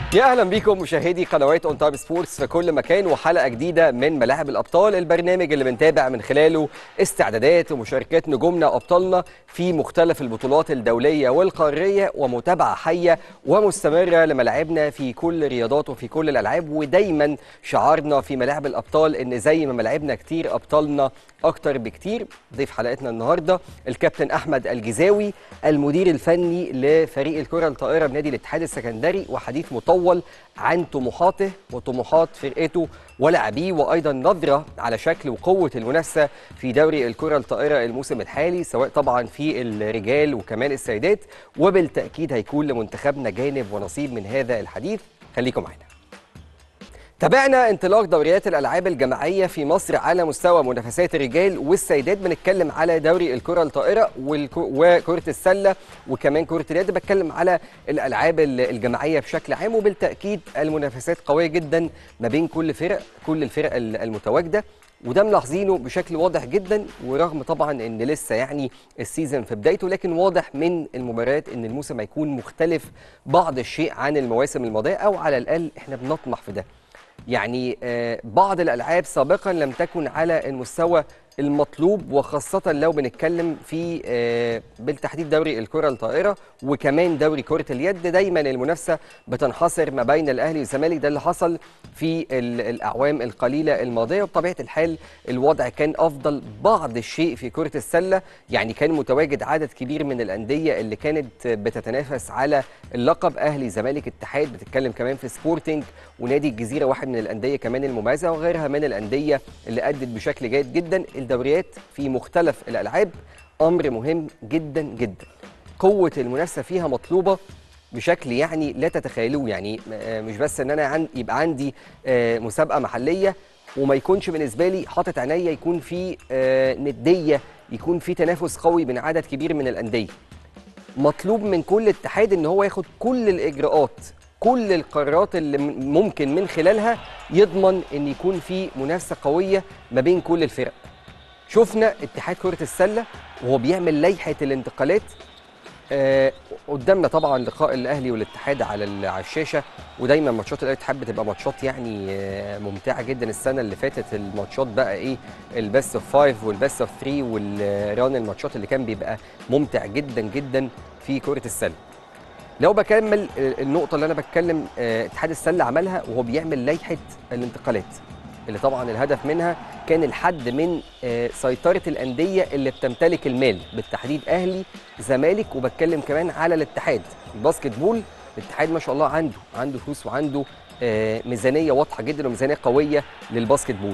يا اهلا بيكم مشاهدي قنوات اون تايم سبورتس في كل مكان وحلقه جديده من ملاعب الابطال البرنامج اللي بنتابع من خلاله استعدادات ومشاركات نجومنا وابطالنا في مختلف البطولات الدوليه والقاريه ومتابعه حيه ومستمره لملاعبنا في كل الرياضات وفي كل الالعاب ودايما شعارنا في ملاعب الابطال ان زي ما ملاعبنا كتير ابطالنا اكتر بكتير ضيف حلقتنا النهارده الكابتن احمد الجزاوي المدير الفني لفريق الكره الطائره بنادي الاتحاد السكندري وحديث مطول عن طموحاته وطموحات فرقته ولاعبيه وايضا نظره على شكل وقوه المنافسه في دوري الكره الطائره الموسم الحالي سواء طبعا في الرجال وكمان السيدات وبالتاكيد هيكون لمنتخبنا جانب ونصيب من هذا الحديث خليكم معانا تابعنا انطلاق دوريات الالعاب الجماعيه في مصر على مستوى منافسات الرجال والسيدات بنتكلم على دوري الكره الطائره وكره السله وكمان كره اليد بتكلم على الالعاب الجماعيه بشكل عام وبالتاكيد المنافسات قويه جدا ما بين كل فرق كل الفرق المتواجده وده ملاحظينه بشكل واضح جدا ورغم طبعا ان لسه يعني السيزون في بدايته لكن واضح من المباريات ان الموسم هيكون مختلف بعض الشيء عن المواسم الماضيه او على الاقل احنا بنطمح في ده يعني بعض الالعاب سابقا لم تكن على المستوى المطلوب وخاصة لو بنتكلم في بالتحديد دوري الكرة الطائرة وكمان دوري كرة اليد دايما المنافسة بتنحصر ما بين الأهلي والزمالك ده اللي حصل في الأعوام القليلة الماضية وبطبيعة الحال الوضع كان أفضل بعض الشيء في كرة السلة يعني كان متواجد عدد كبير من الأندية اللي كانت بتتنافس على اللقب أهلي زمالك اتحاد بتتكلم كمان في سبورتنج ونادي الجزيرة واحد من الأندية كمان المميزة وغيرها من الأندية اللي أدت بشكل جيد جدا الدوريات في مختلف الالعاب امر مهم جدا جدا قوه المنافسه فيها مطلوبه بشكل يعني لا تتخيلوه يعني مش بس ان انا عن يبقى عندي مسابقه محليه وما يكونش بالنسبه لي حاطط عينيا يكون في نديه يكون في تنافس قوي بين عدد كبير من الانديه مطلوب من كل اتحاد ان هو ياخد كل الاجراءات كل القرارات اللي ممكن من خلالها يضمن ان يكون في منافسه قويه ما بين كل الفرق شفنا اتحاد كرة السلة وهو بيعمل لائحة الانتقالات آه قدامنا طبعا لقاء الاهلي والاتحاد على على الشاشه ودايما ماتشات الاهلي والاتحاد بتبقى ماتشات يعني آه ممتعه جدا السنه اللي فاتت الماتشات بقى ايه البيست اوف فايف والبيست اوف 3 والران الماتشات اللي كان بيبقى ممتع جدا جدا في كره السله. لو بكمل النقطه اللي انا بتكلم آه اتحاد السله عملها وهو بيعمل لائحه الانتقالات اللي طبعا الهدف منها كان الحد من سيطره الانديه اللي بتمتلك المال بالتحديد اهلي زمالك وبتكلم كمان على الاتحاد الباسكت بول الاتحاد ما شاء الله عنده عنده فلوس وعنده ميزانيه واضحه جدا وميزانيه قويه للباسكت بول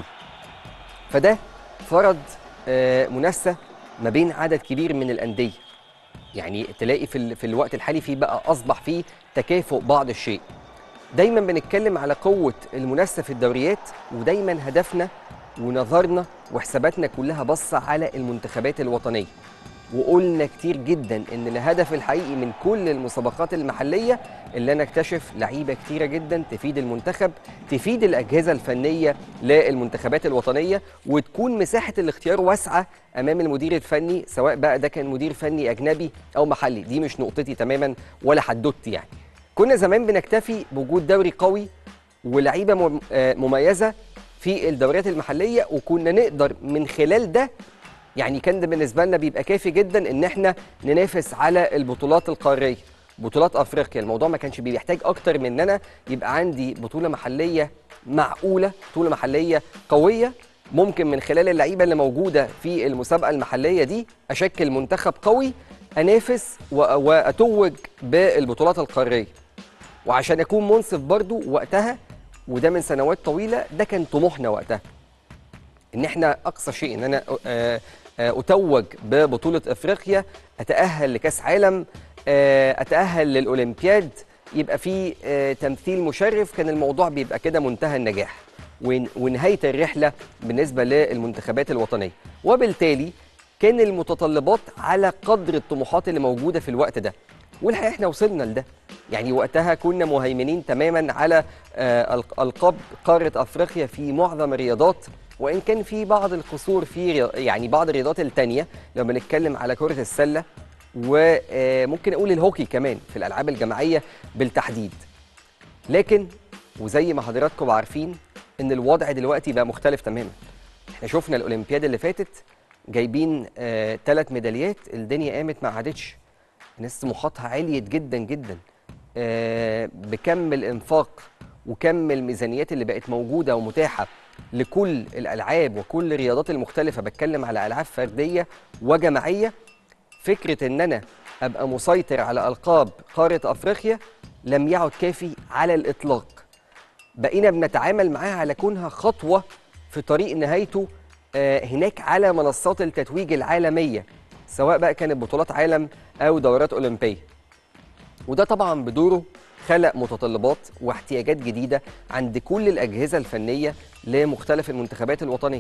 فده فرض منافسه ما بين عدد كبير من الانديه يعني تلاقي في, في الوقت الحالي في بقى اصبح في تكافؤ بعض الشيء دايما بنتكلم على قوة المنافسة في الدوريات ودايما هدفنا ونظرنا وحساباتنا كلها بصة على المنتخبات الوطنية وقلنا كتير جدا ان الهدف الحقيقي من كل المسابقات المحلية اللي انا اكتشف لعيبة كتيرة جدا تفيد المنتخب تفيد الاجهزة الفنية للمنتخبات الوطنية وتكون مساحة الاختيار واسعة امام المدير الفني سواء بقى ده كان مدير فني اجنبي او محلي دي مش نقطتي تماما ولا حدوتي يعني كنا زمان بنكتفي بوجود دوري قوي ولعيبه مميزه في الدوريات المحليه وكنا نقدر من خلال ده يعني كان ده بالنسبه لنا بيبقى كافي جدا ان احنا ننافس على البطولات القاريه بطولات افريقيا الموضوع ما كانش بيحتاج اكتر من ان انا يبقى عندي بطوله محليه معقوله بطوله محليه قويه ممكن من خلال اللعيبه اللي موجوده في المسابقه المحليه دي اشكل منتخب قوي انافس واتوج بالبطولات القاريه وعشان اكون منصف برضو وقتها وده من سنوات طويله ده كان طموحنا وقتها ان احنا اقصى شيء ان انا اتوج ببطوله افريقيا اتاهل لكاس عالم اتاهل للاولمبياد يبقى في تمثيل مشرف كان الموضوع بيبقى كده منتهى النجاح ونهايه الرحله بالنسبه للمنتخبات الوطنيه وبالتالي كان المتطلبات على قدر الطموحات اللي موجوده في الوقت ده والحقيقه احنا وصلنا لده يعني وقتها كنا مهيمنين تماما على القاب قاره افريقيا في معظم الرياضات وان كان في بعض القصور في يعني بعض الرياضات الثانيه لما بنتكلم على كره السله وممكن اقول الهوكي كمان في الالعاب الجماعيه بالتحديد لكن وزي ما حضراتكم عارفين ان الوضع دلوقتي بقى مختلف تماما احنا شفنا الاولمبياد اللي فاتت جايبين ثلاث آه ميداليات الدنيا قامت ما عادتش الناس طموحاتها عليت جدا جدا آه بكم الانفاق وكم الميزانيات اللي بقت موجوده ومتاحه لكل الالعاب وكل الرياضات المختلفه بتكلم على العاب فرديه وجماعيه فكره ان انا ابقى مسيطر على القاب قاره افريقيا لم يعد كافي على الاطلاق بقينا بنتعامل معاها على كونها خطوه في طريق نهايته آه هناك على منصات التتويج العالميه سواء بقى كانت بطولات عالم او دورات اولمبيه وده طبعا بدوره خلق متطلبات واحتياجات جديده عند كل الاجهزه الفنيه لمختلف المنتخبات الوطنيه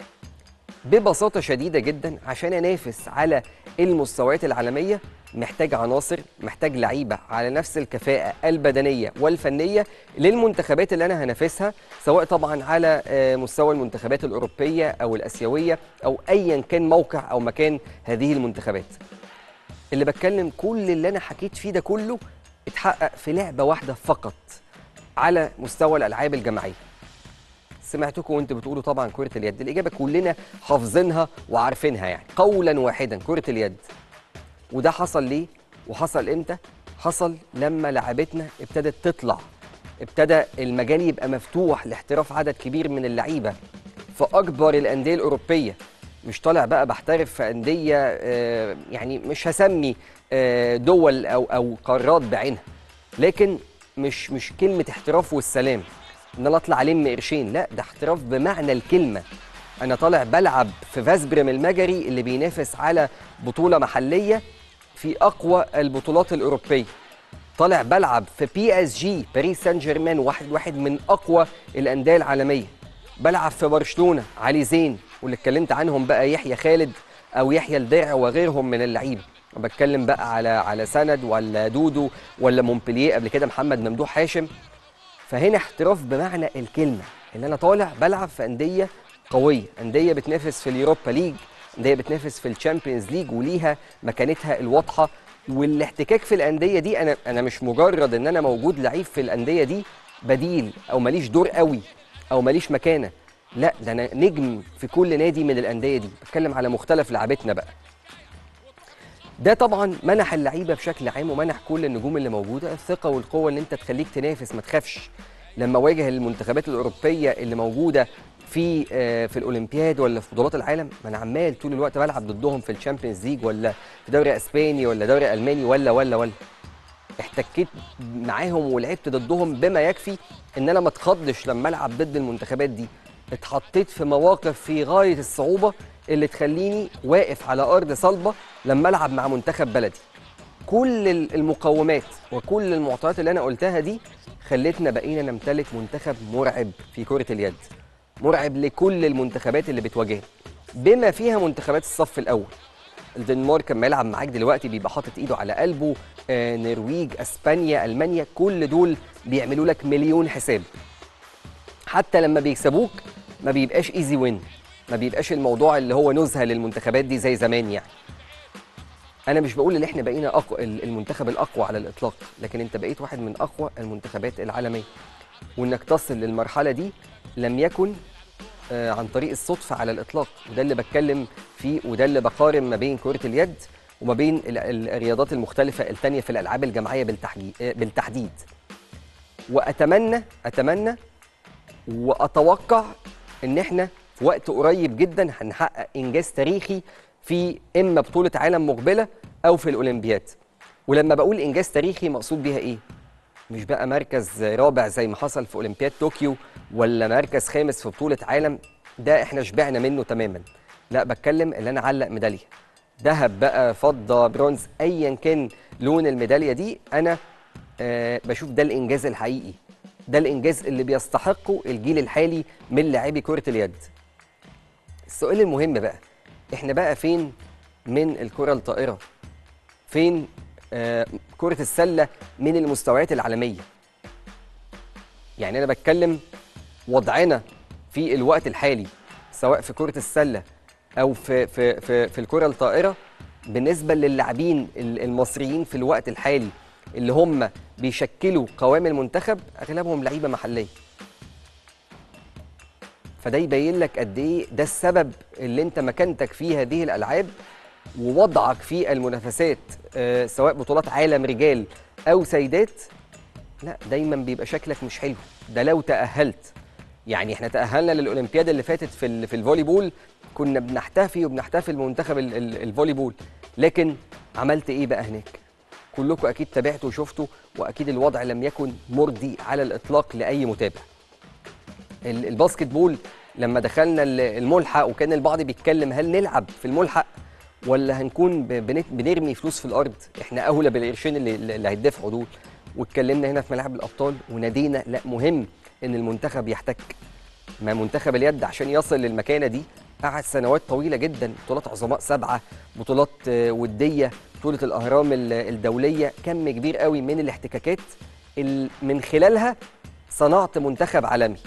ببساطه شديده جدا عشان انافس على المستويات العالميه محتاج عناصر محتاج لعيبه على نفس الكفاءه البدنيه والفنيه للمنتخبات اللي انا هنافسها سواء طبعا على مستوى المنتخبات الاوروبيه او الاسيويه او ايا كان موقع او مكان هذه المنتخبات اللي بتكلم كل اللي انا حكيت فيه ده كله اتحقق في لعبه واحده فقط على مستوى الالعاب الجماعيه سمعتكم وانتوا بتقولوا طبعا كره اليد الاجابه كلنا حافظينها وعارفينها يعني قولا واحدا كره اليد وده حصل ليه وحصل امتى حصل لما لعبتنا ابتدت تطلع ابتدى المجال يبقى مفتوح لاحتراف عدد كبير من اللعيبه في اكبر الانديه الاوروبيه مش طالع بقى بحترف في انديه آه يعني مش هسمي آه دول او او قارات بعينها لكن مش مش كلمه احتراف والسلام ان انا اطلع الم قرشين لا ده احتراف بمعنى الكلمه انا طالع بلعب في فاسبرم المجري اللي بينافس على بطوله محليه في اقوى البطولات الاوروبيه طالع بلعب في بي اس جي باريس سان جيرمان واحد واحد من اقوى الانديه العالميه بلعب في برشلونه علي زين واللي اتكلمت عنهم بقى يحيى خالد او يحيى الدرع وغيرهم من اللعيبه بتكلم بقى على على سند ولا دودو ولا مونبلييه قبل كده محمد ممدوح هاشم فهنا احتراف بمعنى الكلمه ان انا طالع بلعب في انديه قويه انديه بتنافس في اليوروبا ليج انديه بتنافس في الشامبيونز ليج وليها مكانتها الواضحه والاحتكاك في الانديه دي انا انا مش مجرد ان انا موجود لعيب في الانديه دي بديل او ماليش دور قوي او ماليش مكانه لا ده انا نجم في كل نادي من الانديه دي بتكلم على مختلف لعبتنا بقى ده طبعا منح اللعيبه بشكل عام ومنح كل النجوم اللي موجوده الثقه والقوه ان انت تخليك تنافس ما تخافش لما واجه المنتخبات الاوروبيه اللي موجوده في في الاولمبياد ولا في بطولات العالم ما انا عمال طول الوقت بلعب ضدهم في الشامبيونز ليج ولا في دوري اسباني ولا دوري الماني ولا ولا ولا احتكيت معاهم ولعبت ضدهم بما يكفي ان انا ما اتخضش لما العب ضد المنتخبات دي اتحطيت في مواقف في غايه الصعوبه اللي تخليني واقف على ارض صلبه لما العب مع منتخب بلدي كل المقومات وكل المعطيات اللي انا قلتها دي خلتنا بقينا نمتلك منتخب مرعب في كره اليد مرعب لكل المنتخبات اللي بتواجهنا بما فيها منتخبات الصف الاول الدنمارك لما يلعب معاك دلوقتي بيبقى حاطط ايده على قلبه آه، نرويج اسبانيا المانيا كل دول بيعملوا لك مليون حساب حتى لما بيكسبوك ما بيبقاش ايزي وين ما بيبقاش الموضوع اللي هو نزهه للمنتخبات دي زي زمان يعني انا مش بقول ان احنا بقينا أقوى المنتخب الاقوى على الاطلاق لكن انت بقيت واحد من اقوى المنتخبات العالميه وانك تصل للمرحله دي لم يكن آه، عن طريق الصدفه على الاطلاق وده اللي بتكلم فيه وده اللي بقارن ما بين كره اليد وما بين ال- ال- الرياضات المختلفه التانية في الالعاب الجماعيه بالتحديد بالتحديد واتمنى اتمنى واتوقع ان احنا في وقت قريب جدا هنحقق انجاز تاريخي في اما بطوله عالم مقبله او في الاولمبياد ولما بقول انجاز تاريخي مقصود بيها ايه مش بقى مركز رابع زي ما حصل في اولمبياد طوكيو ولا مركز خامس في بطوله عالم ده احنا شبعنا منه تماما لا بتكلم ان انا اعلق ميداليه ذهب بقى فضه برونز ايا كان لون الميداليه دي انا آه بشوف ده الانجاز الحقيقي ده الانجاز اللي بيستحقه الجيل الحالي من لاعبي كره اليد السؤال المهم بقى احنا بقى فين من الكره الطائره فين آه كره السله من المستويات العالميه يعني انا بتكلم وضعنا في الوقت الحالي سواء في كره السله او في في في, في الكره الطائره بالنسبه للاعبين ال- المصريين في الوقت الحالي اللي هم بيشكلوا قوام المنتخب اغلبهم لعيبه محليه فده يبين لك قد ايه ده السبب اللي انت مكانتك في هذه الالعاب ووضعك في المنافسات آه، سواء بطولات عالم رجال او سيدات لا دايما بيبقى شكلك مش حلو ده لو تاهلت يعني احنا تاهلنا للاولمبياد اللي فاتت في ال- في الفولي بول كنا بنحتفي وبنحتفل منتخب ال- ال- الفولي بول لكن عملت ايه بقى هناك كلكم اكيد تابعتوا وشفتوا واكيد الوضع لم يكن مرضي على الاطلاق لاي متابع ال- الباسكت بول لما دخلنا ال- الملحق وكان البعض بيتكلم هل نلعب في الملحق ولا هنكون ب- بنت- بنرمي فلوس في الارض احنا اولى بالقرشين اللي, اللي هيدفعوا دول واتكلمنا هنا في ملاعب الابطال ونادينا لا مهم ان المنتخب يحتك ما منتخب اليد عشان يصل للمكانه دي قعد سنوات طويله جدا بطولات عظماء سبعه بطولات آه، وديه بطوله الاهرام ال- الدوليه كم كبير قوي من الاحتكاكات ال- من خلالها صنعت منتخب عالمي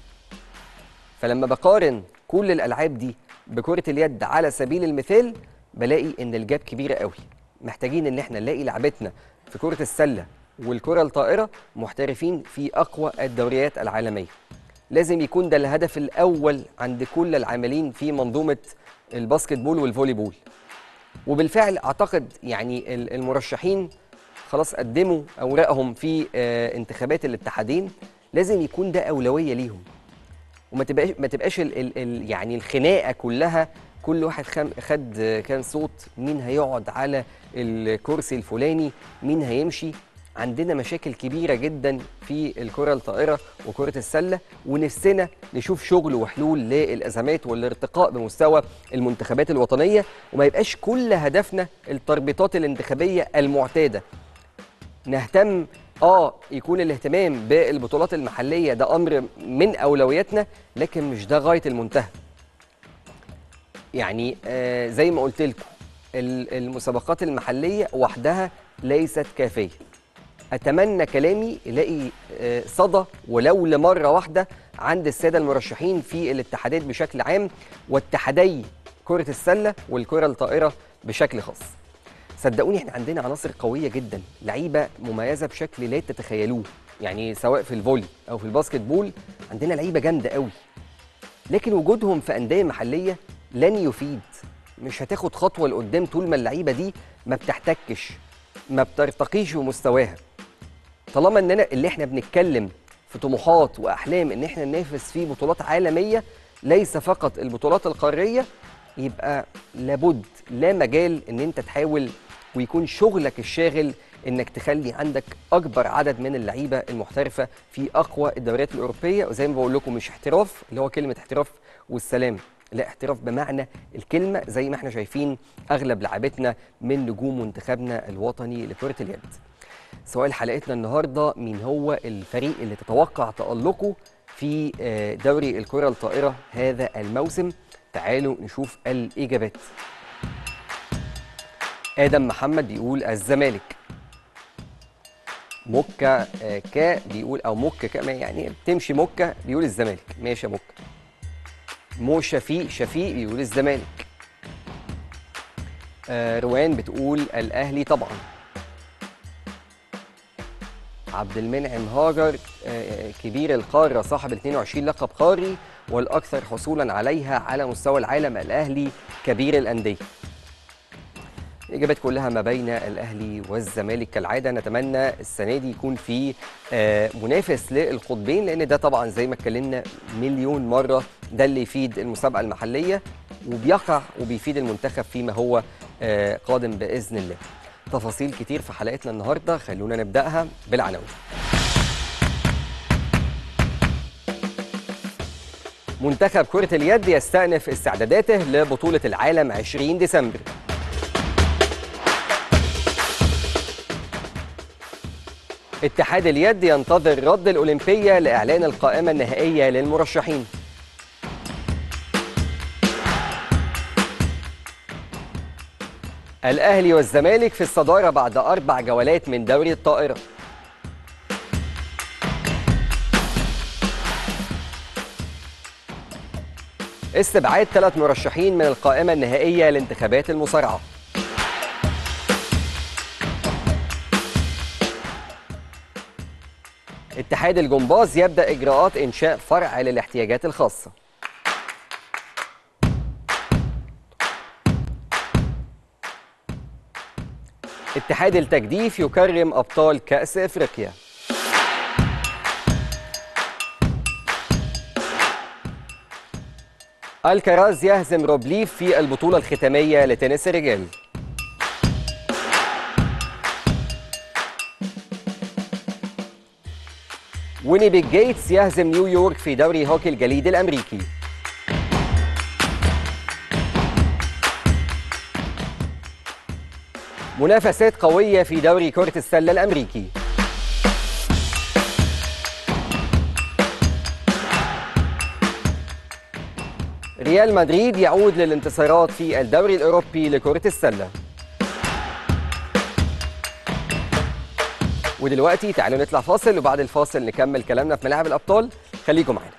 فلما بقارن كل الالعاب دي بكره اليد على سبيل المثال بلاقي ان الجاب كبيره قوي محتاجين ان احنا نلاقي لعبتنا في كره السله والكره الطائره محترفين في اقوى الدوريات العالميه لازم يكون ده الهدف الاول عند كل العاملين في منظومه الباسكت بول والفولي بول وبالفعل اعتقد يعني ال- المرشحين خلاص قدموا اوراقهم في آه، انتخابات الاتحادين لازم يكون ده اولويه ليهم وما تبقاش ما تبقاش ال ال ال يعني الخناقه كلها كل واحد خم خد آه، كان صوت مين هيقعد على الكرسي الفلاني مين هيمشي عندنا مشاكل كبيره جدا في الكره الطائره وكره السله ونفسنا نشوف شغل وحلول للازمات والارتقاء بمستوى المنتخبات الوطنيه وما يبقاش كل هدفنا التربيطات الانتخابيه المعتاده نهتم اه يكون الاهتمام بالبطولات المحليه ده امر من اولوياتنا لكن مش ده غايه المنتهى يعني آه زي ما قلت لكم ال- المسابقات المحليه وحدها ليست كافيه اتمنى كلامي يلاقي آه، صدى ولو لمره واحده عند الساده المرشحين في الاتحادات بشكل عام واتحادي كره السله والكره الطائره بشكل خاص صدقوني احنا عندنا عناصر قويه جدا لعيبه مميزه بشكل لا تتخيلوه يعني سواء في الفولي او في الباسكت بول عندنا لعيبه جامده قوي لكن وجودهم في انديه محليه لن يفيد مش هتاخد خطوه لقدام طول ما اللعيبه دي ما بتحتكش ما بترتقيش بمستواها طالما اننا اللي احنا بنتكلم في طموحات واحلام ان احنا ننافس في بطولات عالميه ليس فقط البطولات القاريه يبقى لابد لا مجال ان انت تحاول ويكون شغلك الشاغل انك تخلي عندك اكبر عدد من اللعيبه المحترفه في اقوى الدوريات الاوروبيه وزي ما بقول لكم مش احتراف اللي هو كلمه احتراف والسلام لا احتراف بمعنى الكلمه زي ما احنا شايفين اغلب لعبتنا من نجوم منتخبنا الوطني لكره اليد سؤال حلقتنا النهارده مين هو الفريق اللي تتوقع تألقه في آه، دوري الكرة الطائرة هذا الموسم تعالوا نشوف الإجابات آدم محمد بيقول الزمالك موكا آه، كا بيقول أو موكا كا ما يعني بتمشي موكا بيقول الزمالك ماشي يا موكا مو شفيق شفيق بيقول الزمالك آه، روان بتقول الأهلي طبعا عبد المنعم هاجر آه، كبير القارة صاحب ال 22 لقب قاري والأكثر حصولا عليها على مستوى العالم الأهلي كبير الأندية الإجابات كلها ما بين الأهلي والزمالك كالعادة نتمنى السنة دي يكون في آه، منافس للقطبين لأن ده طبعا زي ما اتكلمنا مليون مرة ده اللي يفيد المسابقة المحلية وبيقع وبيفيد المنتخب فيما هو آه، قادم بإذن الله تفاصيل كتير في حلقتنا النهارده خلونا نبداها بالعناوين منتخب كرة اليد يستأنف استعداداته لبطولة العالم 20 ديسمبر اتحاد اليد ينتظر رد الأولمبية لإعلان القائمة النهائية للمرشحين الأهلي والزمالك في الصدارة بعد أربع جولات من دوري الطائرة استبعاد ثلاث مرشحين من القائمة النهائية لانتخابات المصارعة اتحاد الجمباز يبدأ إجراءات إنشاء فرع للاحتياجات الخاصة اتحاد التجديف يكرم أبطال كأس إفريقيا الكراز يهزم روبليف في البطولة الختامية لتنس الرجال وينيبيج جيتس يهزم نيويورك في دوري هوكي الجليد الأمريكي منافسات قوية في دوري كرة السلة الأمريكي ريال مدريد يعود للانتصارات في الدوري الأوروبي لكرة السلة ودلوقتي تعالوا نطلع فاصل وبعد الفاصل نكمل كلامنا في ملاعب الأبطال خليكم معانا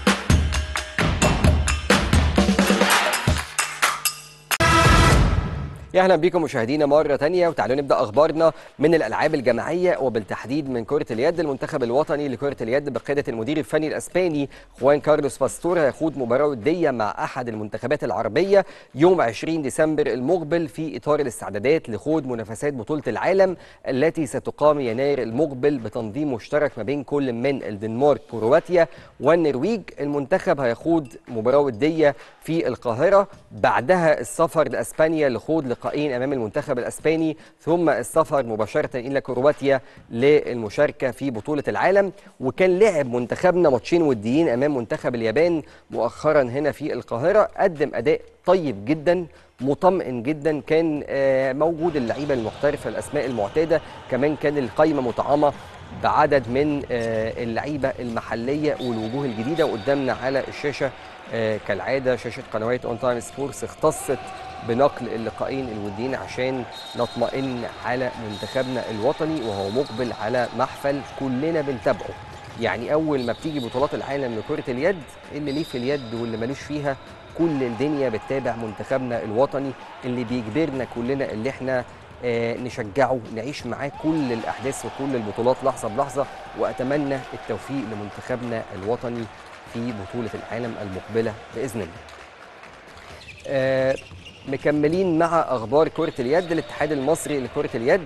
يا اهلا بكم مشاهدينا مره تانية وتعالوا نبدا اخبارنا من الالعاب الجماعيه وبالتحديد من كره اليد المنتخب الوطني لكره اليد بقياده المدير الفني الاسباني خوان كارلوس باستور هيخوض مباراه وديه مع احد المنتخبات العربيه يوم 20 ديسمبر المقبل في اطار الاستعدادات لخوض منافسات بطوله العالم التي ستقام يناير المقبل بتنظيم مشترك ما بين كل من الدنمارك كرواتيا والنرويج المنتخب هيخوض مباراه وديه في القاهره بعدها السفر لاسبانيا لخوض لقاءين امام المنتخب الاسباني ثم السفر مباشره الى كرواتيا للمشاركه في بطوله العالم وكان لعب منتخبنا ماتشين وديين امام منتخب اليابان مؤخرا هنا في القاهره قدم اداء طيب جدا مطمئن جدا كان آه، موجود اللعيبه المحترفه الاسماء المعتاده كمان كان القايمه مطعمه بعدد من آه، اللعيبه المحليه والوجوه الجديده وقدامنا على الشاشه آه، كالعاده شاشه قنوات اون تايم سبورتس اختصت بنقل اللقاءين الوديين عشان نطمئن على منتخبنا الوطني وهو مقبل على محفل كلنا بنتابعه يعني اول ما بتيجي بطولات العالم لكره اليد اللي ليه في اليد واللي ملوش فيها كل الدنيا بتتابع منتخبنا الوطني اللي بيجبرنا كلنا اللي احنا آه، نشجعه نعيش معاه كل الاحداث وكل البطولات لحظه بلحظه واتمنى التوفيق لمنتخبنا الوطني في بطوله العالم المقبله باذن الله. آه، مكملين مع اخبار كره اليد الاتحاد المصري لكره اليد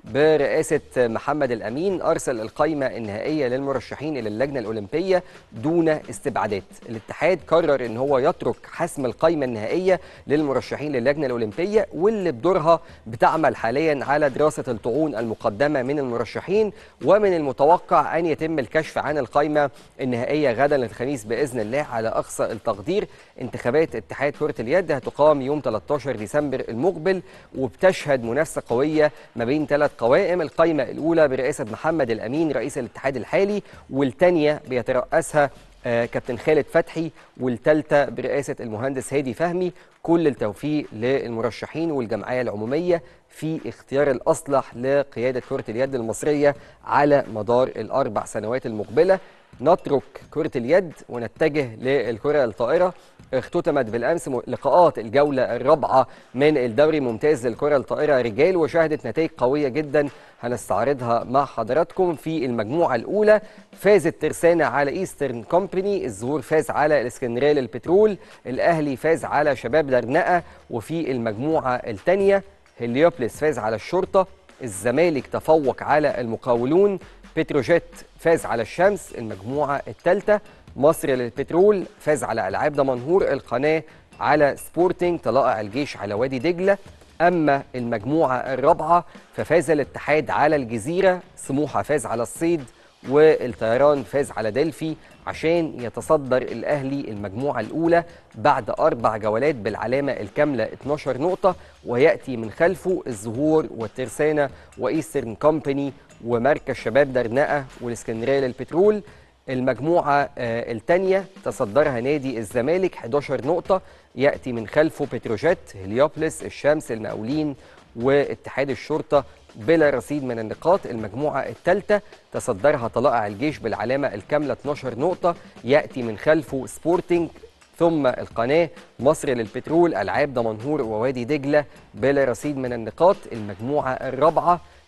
برئاسة محمد الأمين أرسل القائمة النهائية للمرشحين إلى اللجنة الأولمبية دون استبعادات الاتحاد قرر أن هو يترك حسم القائمة النهائية للمرشحين للجنة الأولمبية واللي بدورها بتعمل حاليا على دراسة الطعون المقدمة من المرشحين ومن المتوقع أن يتم الكشف عن القائمة النهائية غدا الخميس بإذن الله على أقصى التقدير انتخابات اتحاد كرة اليد هتقام يوم 13 ديسمبر المقبل وبتشهد منافسة قوية ما بين ثلاث قوائم القائمة الأولى برئاسة محمد الأمين رئيس الاتحاد الحالي والثانية بيترأسها آه، كابتن خالد فتحي والثالثة برئاسة المهندس هادي فهمي كل التوفيق للمرشحين والجمعية العمومية في اختيار الأصلح لقيادة كرة اليد المصرية على مدار الأربع سنوات المقبلة نترك كرة اليد ونتجه للكرة الطائرة اختتمت بالامس م- لقاءات الجوله الرابعه من الدوري الممتاز للكره الطائره رجال وشهدت نتائج قويه جدا هنستعرضها مع حضراتكم في المجموعه الاولى فازت ترسانة على ايسترن كومباني الظهور فاز على الاسكندريه للبترول الاهلي فاز على شباب درنقه وفي المجموعه الثانيه هليوبلس فاز على الشرطه الزمالك تفوق على المقاولون بتروجيت فاز على الشمس المجموعه الثالثه مصر للبترول فاز على العاب دمنهور القناه على سبورتنج طلائع الجيش على وادي دجله اما المجموعه الرابعه ففاز الاتحاد على الجزيره سموحه فاز على الصيد والطيران فاز على دلفي عشان يتصدر الاهلي المجموعه الاولى بعد اربع جولات بالعلامه الكامله 12 نقطه وياتي من خلفه الزهور والترسانه وايسترن كومباني ومركز شباب درنقه والاسكندريه للبترول المجموعة آه، الثانية تصدرها نادي الزمالك 11 نقطة يأتي من خلفه بتروجيت هليوبلس الشمس المقاولين واتحاد الشرطة بلا رصيد من النقاط المجموعة الثالثة تصدرها طلائع الجيش بالعلامة الكاملة 12 نقطة يأتي من خلفه سبورتنج ثم القناة مصر للبترول ألعاب دمنهور ووادي دجلة بلا رصيد من النقاط المجموعة الرابعة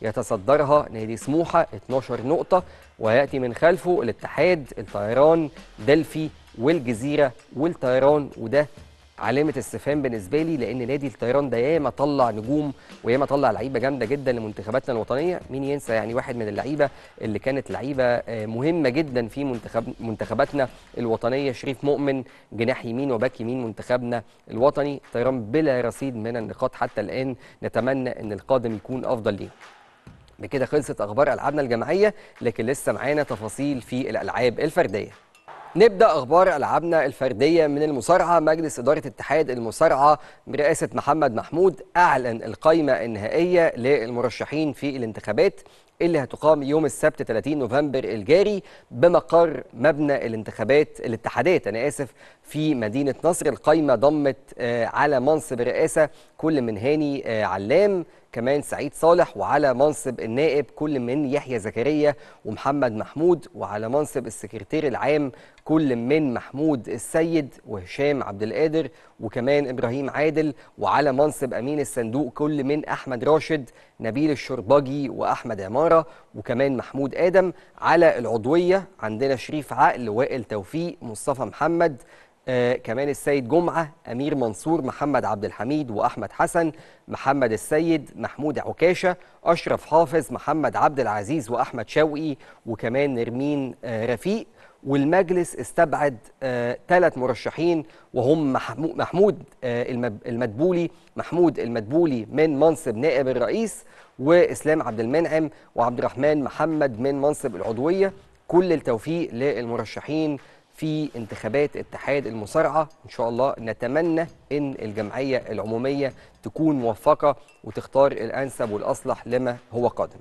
يتصدرها نادي سموحة 12 نقطة ويأتي من خلفه الاتحاد الطيران دلفي والجزيرة والطيران وده علامة استفهام بالنسبة لي لأن نادي الطيران ده ياما طلع نجوم وياما طلع لعيبة جامدة جدا لمنتخباتنا الوطنية مين ينسى يعني واحد من اللعيبة اللي كانت لعيبة آه، مهمة جدا في منتخب منتخباتنا الوطنية شريف مؤمن جناح يمين وباك يمين منتخبنا الوطني الطيران بلا رصيد من النقاط حتى الآن نتمنى أن القادم يكون أفضل ليه بكده خلصت اخبار العابنا الجماعيه لكن لسه معانا تفاصيل في الالعاب الفرديه نبدا اخبار العابنا الفرديه من المصارعه مجلس اداره اتحاد المصارعه برئاسه محمد محمود اعلن القائمه النهائيه للمرشحين في الانتخابات اللي هتقام يوم السبت 30 نوفمبر الجاري بمقر مبنى الانتخابات الاتحادات انا اسف في مدينه نصر القائمه ضمت آه، على منصب الرئاسه كل من هاني آه، علام كمان سعيد صالح وعلى منصب النائب كل من يحيى زكريا ومحمد محمود وعلى منصب السكرتير العام كل من محمود السيد وهشام عبد القادر وكمان ابراهيم عادل وعلى منصب امين الصندوق كل من احمد راشد نبيل الشرباجي واحمد عماره وكمان محمود ادم على العضويه عندنا شريف عقل وائل توفيق مصطفى محمد آه كمان السيد جمعة أمير منصور محمد عبد الحميد وأحمد حسن محمد السيد محمود عكاشة أشرف حافظ محمد عبد العزيز وأحمد شوقي وكمان نرمين آه رفيق والمجلس استبعد ثلاث مرشحين وهم محمو- محمود آه المب- المدبولي محمود المدبولي من منصب نائب الرئيس وإسلام عبد المنعم وعبد الرحمن محمد من منصب العضوية كل التوفيق للمرشحين في انتخابات اتحاد المصارعة إن شاء الله نتمنى إن الجمعية العمومية تكون موفقة وتختار الأنسب والأصلح لما هو قادم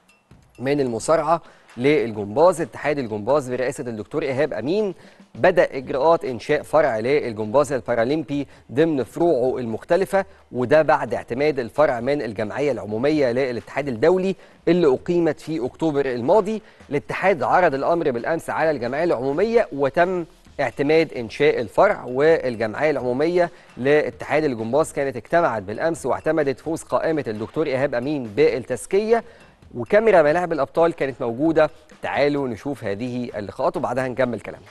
من المصارعة للجمباز اتحاد الجمباز برئاسة الدكتور إيهاب أمين بدأ إجراءات إنشاء فرع للجمباز البارالمبي ضمن فروعه المختلفة وده بعد اعتماد الفرع من الجمعية العمومية للاتحاد الدولي اللي أقيمت في أكتوبر الماضي الاتحاد عرض الأمر بالأمس على الجمعية العمومية وتم اعتماد انشاء الفرع والجمعيه العموميه لاتحاد الجمباز كانت اجتمعت بالامس واعتمدت فوز قائمه الدكتور ايهاب امين بالتزكيه وكاميرا ملاعب الابطال كانت موجوده تعالوا نشوف هذه اللقاءات وبعدها نكمل كلامنا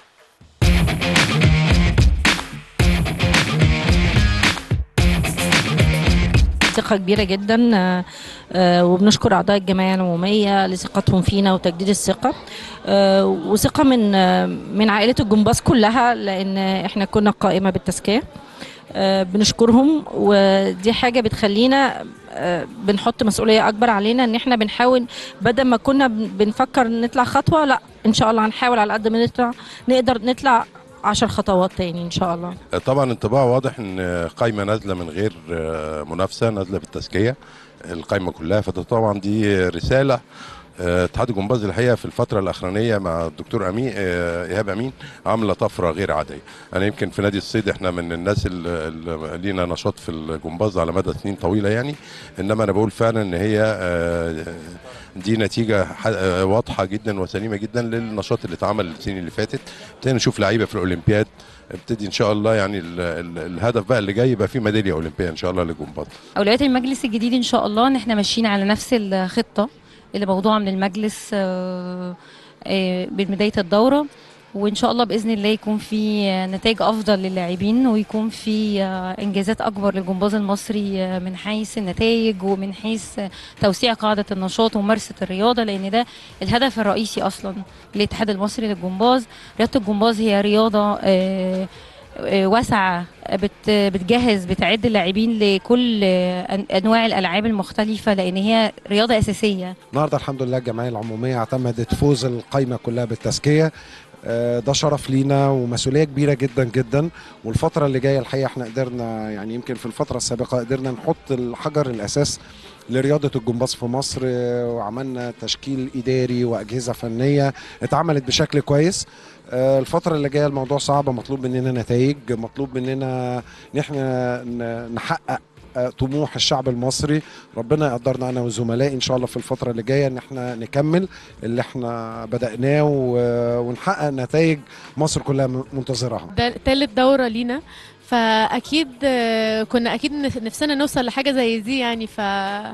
ثقة كبيرة جدا آه، آه، وبنشكر أعضاء الجمعية العمومية لثقتهم فينا وتجديد الثقة آه، وثقة من آه، من عائلة الجمباز كلها لأن إحنا كنا قائمة بالتزكية آه، بنشكرهم ودي حاجة بتخلينا آه، بنحط مسؤولية أكبر علينا إن إحنا بنحاول بدل ما كنا بن- بنفكر نطلع خطوة لا إن شاء الله هنحاول على قد ما نطلع نقدر نطلع عشر خطوات تاني إن شاء الله طبعا انطباع واضح ان قائمه نازله من غير آه، منافسه نازله بالتزكيه القائمه كلها فده طبعا دي رساله آه، اتحاد الجمباز الحقيقه في الفتره الاخرانيه مع الدكتور امين آه، ايهاب امين عامله طفره غير عاديه انا يمكن في نادي الصيد احنا من الناس اللي اللي لينا نشاط في الجمباز على مدى سنين طويله يعني انما انا بقول فعلا ان هي آه، دي نتيجه ح- آه، واضحه جدا وسليمه جدا للنشاط اللي اتعمل السنين اللي فاتت ابتدينا نشوف لعيبه في الاولمبياد ابتدي ان شاء الله يعني ال ال الهدف بقى اللي جاي يبقى فيه ميداليه اولمبيه ان شاء الله للجمباز اولويات المجلس الجديد ان شاء الله ان احنا ماشيين على نفس الخطه اللي موضوعه من المجلس آه، آه، بدايه الدوره وان شاء الله باذن الله يكون في آه، نتائج افضل للاعبين ويكون في آه، انجازات اكبر للجمباز المصري آه، من حيث النتائج ومن حيث آه، توسيع قاعده النشاط وممارسه الرياضه لان ده الهدف الرئيسي اصلا للاتحاد المصري للجمباز رياضه الجمباز هي رياضه آه، آه، واسعه بت بتجهز بتعد اللاعبين لكل آه، أن- انواع الالعاب المختلفه لان هي رياضه اساسيه النهارده الحمد لله الجمعيه العموميه اعتمدت فوز القايمه كلها بالتزكيه آه، ده شرف لينا ومسؤوليه كبيره جدا جدا والفتره اللي جايه الحقيقه احنا قدرنا يعني يمكن في الفتره السابقه قدرنا نحط الحجر الاساس لرياضه الجمباز في مصر آه، وعملنا تشكيل اداري واجهزه فنيه اتعملت بشكل كويس آه، الفترة اللي جاية الموضوع صعب مطلوب مننا نتائج مطلوب مننا ان احنا ن- نحقق آه، طموح الشعب المصري ربنا يقدرنا انا وزملائي ان شاء الله في الفتره اللي جايه ان احنا نكمل اللي احنا بداناه و- ونحقق نتائج مصر كلها م- منتظراها ده تالت دورة لينا فأكيد آه، كنا أكيد نف- نفسنا نوصل لحاجة زي دي يعني ف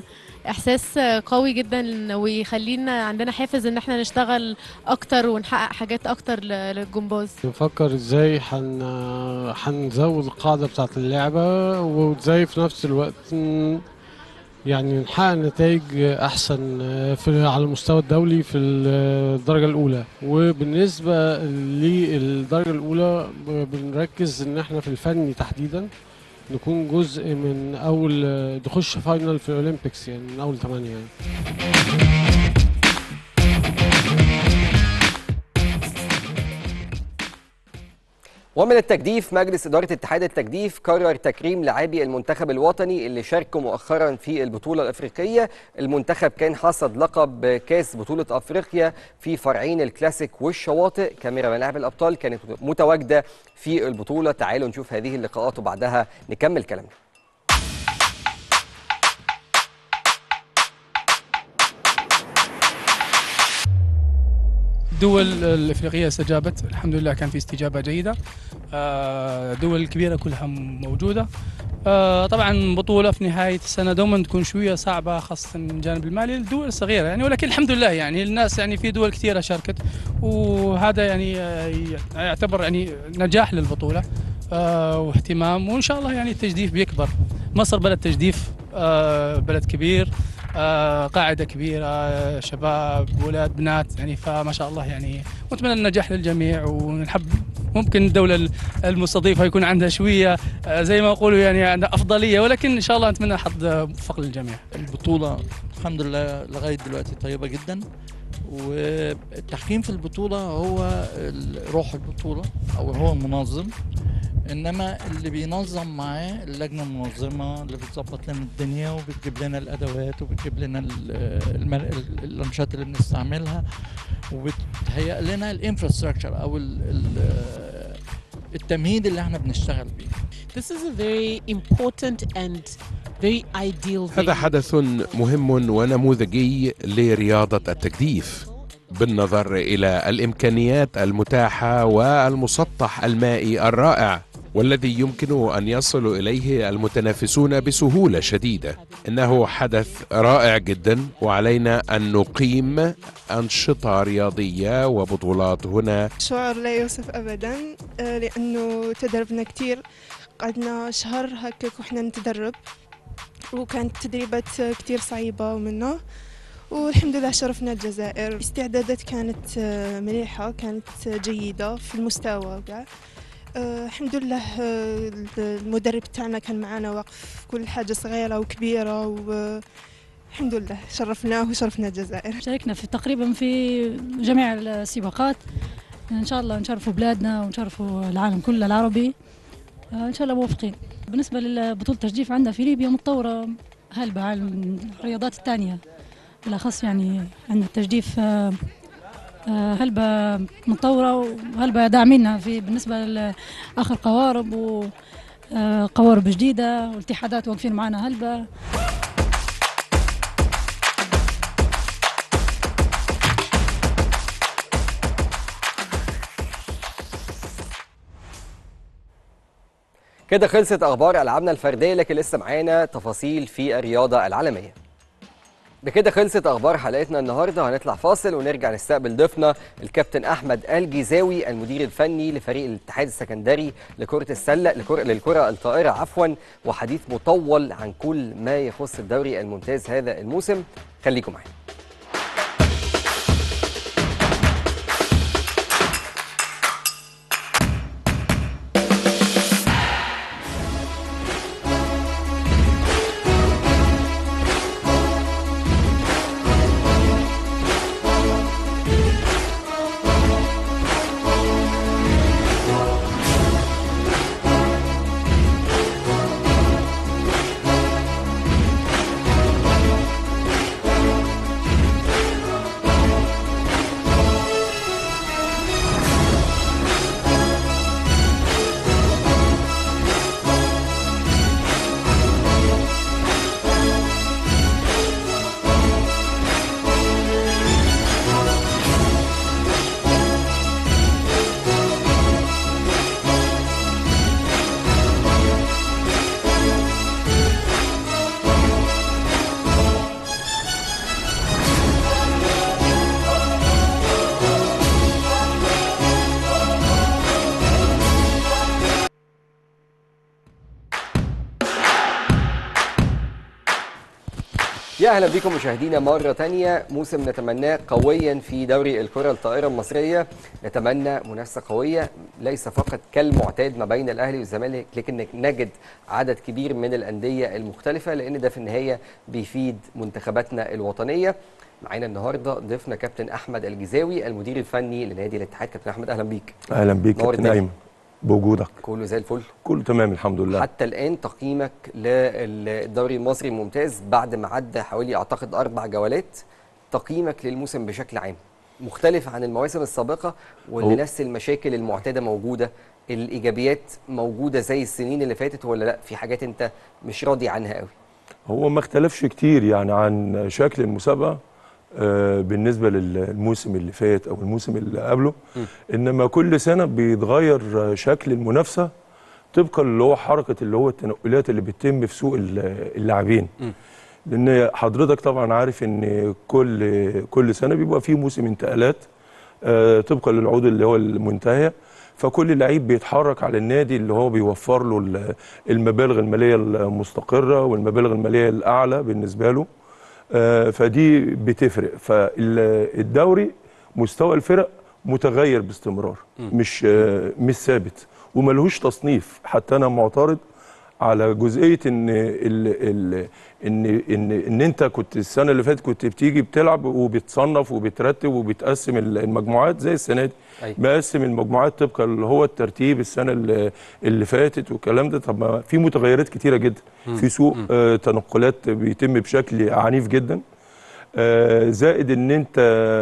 احساس قوي جدا ويخلينا عندنا حافز ان احنا نشتغل اكتر ونحقق حاجات اكتر ل- للجمباز نفكر ازاي حن... هنزود القاعدة بتاعة اللعبة وازاي في نفس الوقت ن- يعني نحقق نتائج أحسن في على المستوى الدولي في الدرجة الأولى وبالنسبة للدرجة الأولى ب- بنركز إن احنا في الفني تحديدا نكون جزء من أول نخش فاينل في الأولمبيكس يعني من أول ثمانية يعني. ومن التجديف مجلس إدارة اتحاد التجديف قرر تكريم لاعبي المنتخب الوطني اللي شاركوا مؤخرا في البطولة الأفريقية المنتخب كان حصد لقب كاس بطولة أفريقيا في فرعين الكلاسيك والشواطئ كاميرا ملاعب الأبطال كانت متواجدة في البطولة تعالوا نشوف هذه اللقاءات وبعدها نكمل كلامنا الدول الافريقيه استجابت الحمد لله كان في استجابه جيده آه، الدول الكبيره كلها موجوده آه، طبعا بطوله في نهايه السنه دوما تكون شويه صعبه خاصه من الجانب المالي الدول الصغيره يعني ولكن الحمد لله يعني الناس يعني في دول كثيره شاركت وهذا يعني آه، يعتبر يعني نجاح للبطوله آه، واهتمام وان شاء الله يعني التجديف بيكبر مصر بلد تجديف آه، بلد كبير آه، قاعده كبيره آه، شباب ولاد بنات يعني فما شاء الله يعني ونتمنى النجاح للجميع ونحب ممكن الدوله المستضيفه يكون عندها شويه آه، زي ما يقولوا يعني عندها افضليه ولكن ان شاء الله نتمنى حظ موفق للجميع البطولة الحمد لله لغاية دلوقتي طيبة جدا والتحكيم في البطولة هو ال- روح البطولة أو هو المنظم إنما اللي بينظم معاه اللجنة المنظمة اللي بتظبط لنا الدنيا وبتجيب لنا الأدوات وبتجيب لنا ال- الم- ال- الأنشطة اللي بنستعملها وبتهيئ لنا الانفراستراكشر أو ال- ال- التمهيد اللي احنا بنشتغل بيه This is a very important and very ideal هذا venue. حدث مهم ونموذجي لرياضة التجديف بالنظر إلى الإمكانيات المتاحة والمسطح المائي الرائع والذي يمكن أن يصل إليه المتنافسون بسهولة شديدة إنه حدث رائع جدا وعلينا أن نقيم أنشطة رياضية وبطولات هنا شعور لا يوصف ابدا آه، لانه تدربنا كتير قعدنا شهر هكاك وحنا نتدرب وكانت تدريبات آه، كتير صعيبة ومنه والحمد لله شرفنا الجزائر الاستعدادات كانت آه، مليحة كانت آه، جيدة في المستوى وكاع آه، الحمد لله آه، المدرب تاعنا كان معنا واقف كل حاجة صغيرة وكبيرة والحمد لله شرفناه وشرفنا الجزائر شاركنا في تقريبا في جميع السباقات ان شاء الله نشرفوا بلادنا ونشرفوا العالم كله العربي آه، ان شاء الله موفقين بالنسبه لبطوله تجديف عندنا في ليبيا متطوره هلبة عن الرياضات الثانيه بالاخص يعني عندنا التجديف آه، آه، هلبة متطوره وهلبة داعمينها في بالنسبه لاخر قوارب وقوارب جديده والاتحادات واقفين معنا هلبة كده خلصت اخبار العابنا الفرديه لكن لسه معانا تفاصيل في الرياضه العالميه بكده خلصت اخبار حلقتنا النهارده هنطلع فاصل ونرجع نستقبل ضيفنا الكابتن احمد الجيزاوي المدير الفني لفريق الاتحاد السكندري لكره السله لكرة للكره الطائره عفوا وحديث مطول عن كل ما يخص الدوري الممتاز هذا الموسم خليكم معانا يا اهلا بكم مشاهدينا مره تانية موسم نتمناه قويا في دوري الكره الطائره المصريه نتمنى منافسه قويه ليس فقط كالمعتاد ما بين الاهلي والزمالك لكن نجد عدد كبير من الانديه المختلفه لان ده في النهايه بيفيد منتخباتنا الوطنيه معانا النهارده ضيفنا كابتن احمد الجزاوي المدير الفني لنادي الاتحاد كابتن احمد اهلا بيك اهلا بيك نور كابتن الدنيا. ايمن بوجودك كله زي الفل كله تمام الحمد لله حتى الان تقييمك للدوري المصري الممتاز بعد ما عدى حوالي اعتقد اربع جولات تقييمك للموسم بشكل عام مختلف عن المواسم السابقه واللي هو- نفس المشاكل المعتاده موجوده الايجابيات موجوده زي السنين اللي فاتت ولا لا في حاجات انت مش راضي عنها قوي هو ما اختلفش كتير يعني عن شكل المسابقه آه، بالنسبه للموسم اللي فات او الموسم اللي قبله انما كل سنه بيتغير آه، شكل المنافسه طبقا اللي هو حركه اللي هو التنقلات اللي بتتم في سوق ال- اللاعبين لان حضرتك طبعا عارف ان كل كل سنه بيبقى فيه موسم انتقالات آه، طبقا للعقود اللي هو المنتهيه فكل لعيب بيتحرك على النادي اللي هو بيوفر له ال- المبالغ الماليه المستقره والمبالغ الماليه الاعلى بالنسبه له آه، فدي بتفرق فالدوري مستوى الفرق متغير باستمرار مش آه، مش ثابت وملهوش تصنيف حتى انا معترض على جزئيه ان ال ال ان ان ان انت كنت السنه اللي فاتت كنت بتيجي بتلعب وبتصنف وبترتب وبتقسم ال- المجموعات زي السنه دي أيوة. مقسم المجموعات طبقا اللي هو الترتيب السنه اللي, اللي فاتت والكلام ده طب ما في متغيرات كتيره جدا مم. في سوق مم. آه تنقلات بيتم بشكل عنيف جدا آه، زائد ان انت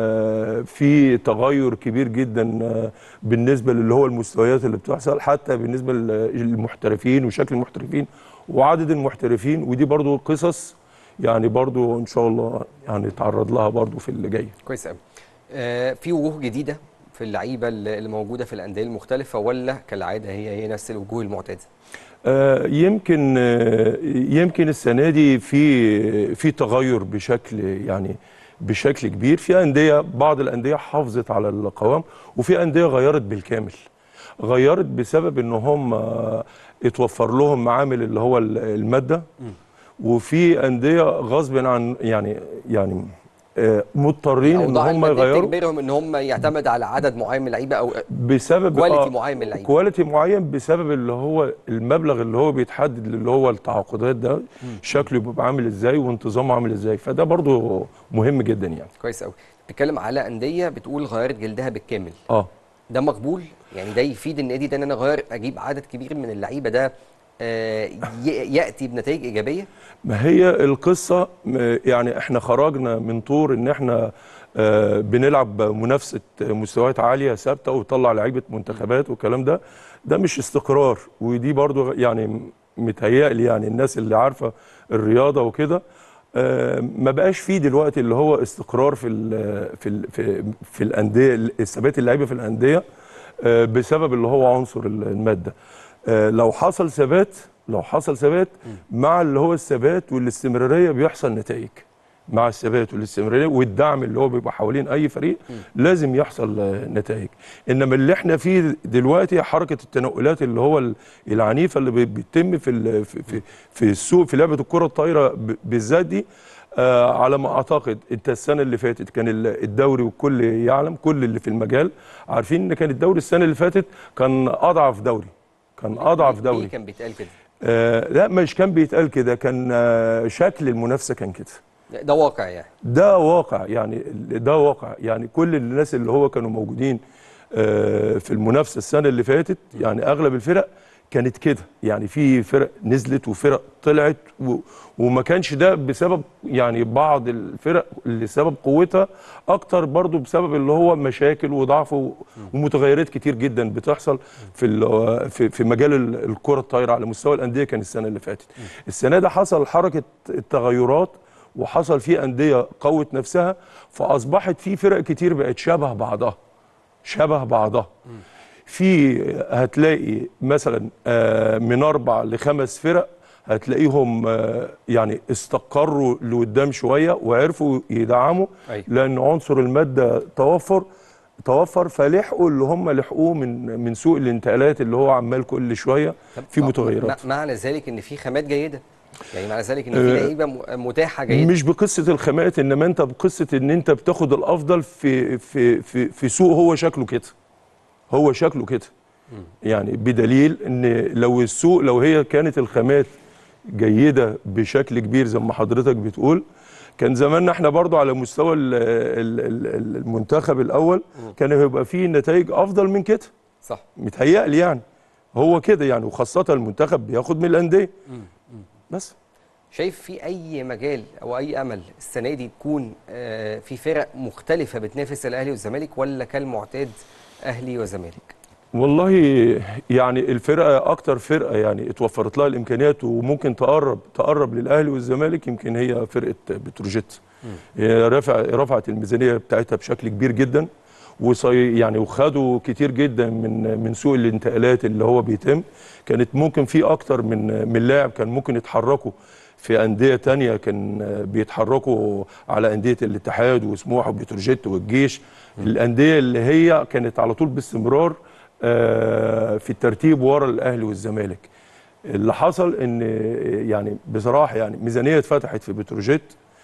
في تغير كبير جدا آه، بالنسبه اللي هو المستويات اللي بتحصل حتى بالنسبه للمحترفين وشكل المحترفين وعدد المحترفين ودي برضو قصص يعني برضو ان شاء الله يعني نتعرض لها برضو في اللي جاي كويس قوي آه في وجوه جديده في اللعيبه اللي اللي موجوده في الانديه المختلفه ولا كالعاده هي هي نفس الوجوه المعتاده آه، يمكن آه، يمكن السنه دي في في تغير بشكل يعني بشكل كبير في انديه بعض الانديه حافظت على القوام وفي انديه غيرت بالكامل غيرت بسبب ان هم آه، اتوفر لهم معامل اللي هو ال- الماده وفي انديه غصب عن يعني يعني آه، مضطرين ان اوضاع هم الماديه يغيروا بتجبرهم ان هم يعتمد على عدد معين من اللعيبه او بسبب كواليتي آه، معين من اللعيبه كواليتي معين بسبب اللي هو المبلغ اللي هو بيتحدد اللي هو التعاقدات ده شكله بيبقى عامل ازاي وانتظامه عامل ازاي فده برضو مهم جدا يعني كويس قوي بتتكلم على انديه بتقول غيرت جلدها بالكامل اه ده مقبول يعني ده يفيد النادي ده ان انا اغير اجيب عدد كبير من اللعيبه ده آه ي- ياتي بنتائج ايجابيه ما هي القصة م- يعني احنا خرجنا من طور ان احنا آه، بنلعب منافسة مستويات عالية ثابتة وطلع لعيبة منتخبات والكلام ده ده مش استقرار ودي برضو يعني متهيألي يعني الناس اللي عارفة الرياضة وكده آه، ما بقاش فيه دلوقتي اللي هو استقرار في ال في ال في, في الأندية ثبات اللعيبة في الأندية آه، بسبب اللي هو عنصر المادة آه، لو حصل ثبات لو حصل ثبات مع اللي هو الثبات والاستمراريه بيحصل نتائج مع الثبات والاستمراريه والدعم اللي هو بيبقى حوالين اي فريق لازم يحصل آه، نتائج انما اللي احنا فيه دلوقتي حركه التنقلات اللي هو ال- العنيفه اللي بي- بتتم في ال- في في, في السوق في لعبه الكره الطايره ب- بالذات دي آه على ما اعتقد انت السنه اللي فاتت كان ال- الدوري والكل يعلم كل اللي في المجال عارفين ان كان الدوري السنه اللي فاتت كان اضعف دوري كان اضعف دوري ليه كان بيتقال كده آه لا مش كان بيتقال كده كان آه شكل المنافسه كان كده ده واقع يعني ده واقع يعني ده واقع يعني كل الناس اللي هو كانوا موجودين آه في المنافسه السنه اللي فاتت يعني اغلب الفرق كانت كده يعني في فرق نزلت وفرق طلعت و وما كانش ده بسبب يعني بعض الفرق اللي سبب قوتها اكتر برضو بسبب اللي هو مشاكل وضعف و- ومتغيرات كتير جدا بتحصل في ال- في في مجال ال- الكره الطايره على مستوى الانديه كان السنه اللي فاتت السنه ده حصل حركه التغيرات وحصل في انديه قوت نفسها فاصبحت في فرق كتير بقت شبه بعضها شبه بعضها في هتلاقي مثلا آه، من اربع لخمس فرق هتلاقيهم آه، يعني استقروا لقدام شويه وعرفوا يدعموا أيوة. لان عنصر الماده توفر توفر فلحقوا اللي هم لحقوه من من سوق الانتقالات اللي هو عمال كل شويه في مع- متغيرات مع- معنى ذلك ان في خامات جيده يعني معنى ذلك ان في آه، لعيبه م- متاحه جيده مش بقصه الخامات انما انت بقصه ان انت بتاخد الافضل في في في في سوق هو شكله كده هو شكله كده يعني بدليل ان لو السوق لو هي كانت الخامات جيده بشكل كبير زي ما حضرتك بتقول كان زماننا احنا برضو على مستوى ال- ال- ال- المنتخب الاول كان هيبقى فيه نتائج افضل من كده صح متهيألي يعني هو كده يعني وخاصه المنتخب بياخد من الانديه بس شايف في اي مجال او اي امل السنه دي تكون آه، في فرق مختلفه بتنافس الاهلي والزمالك ولا كالمعتاد اهلي وزمالك والله يعني الفرقه اكتر فرقه يعني اتوفرت لها الامكانيات وممكن تقرب تقرب للاهلي والزمالك يمكن هي فرقه بتروجيت هي رفع رفعت الميزانيه بتاعتها بشكل كبير جدا وصي يعني وخدوا كتير جدا من من سوق الانتقالات اللي هو بيتم كانت ممكن في اكتر من من لاعب كان ممكن يتحركوا في انديه تانية كان بيتحركوا على انديه الاتحاد وسموحه وبتروجيت والجيش الانديه اللي هي كانت على طول باستمرار آه، في الترتيب ورا الاهلي والزمالك اللي حصل ان يعني بصراحه يعني ميزانيه اتفتحت في بتروجيت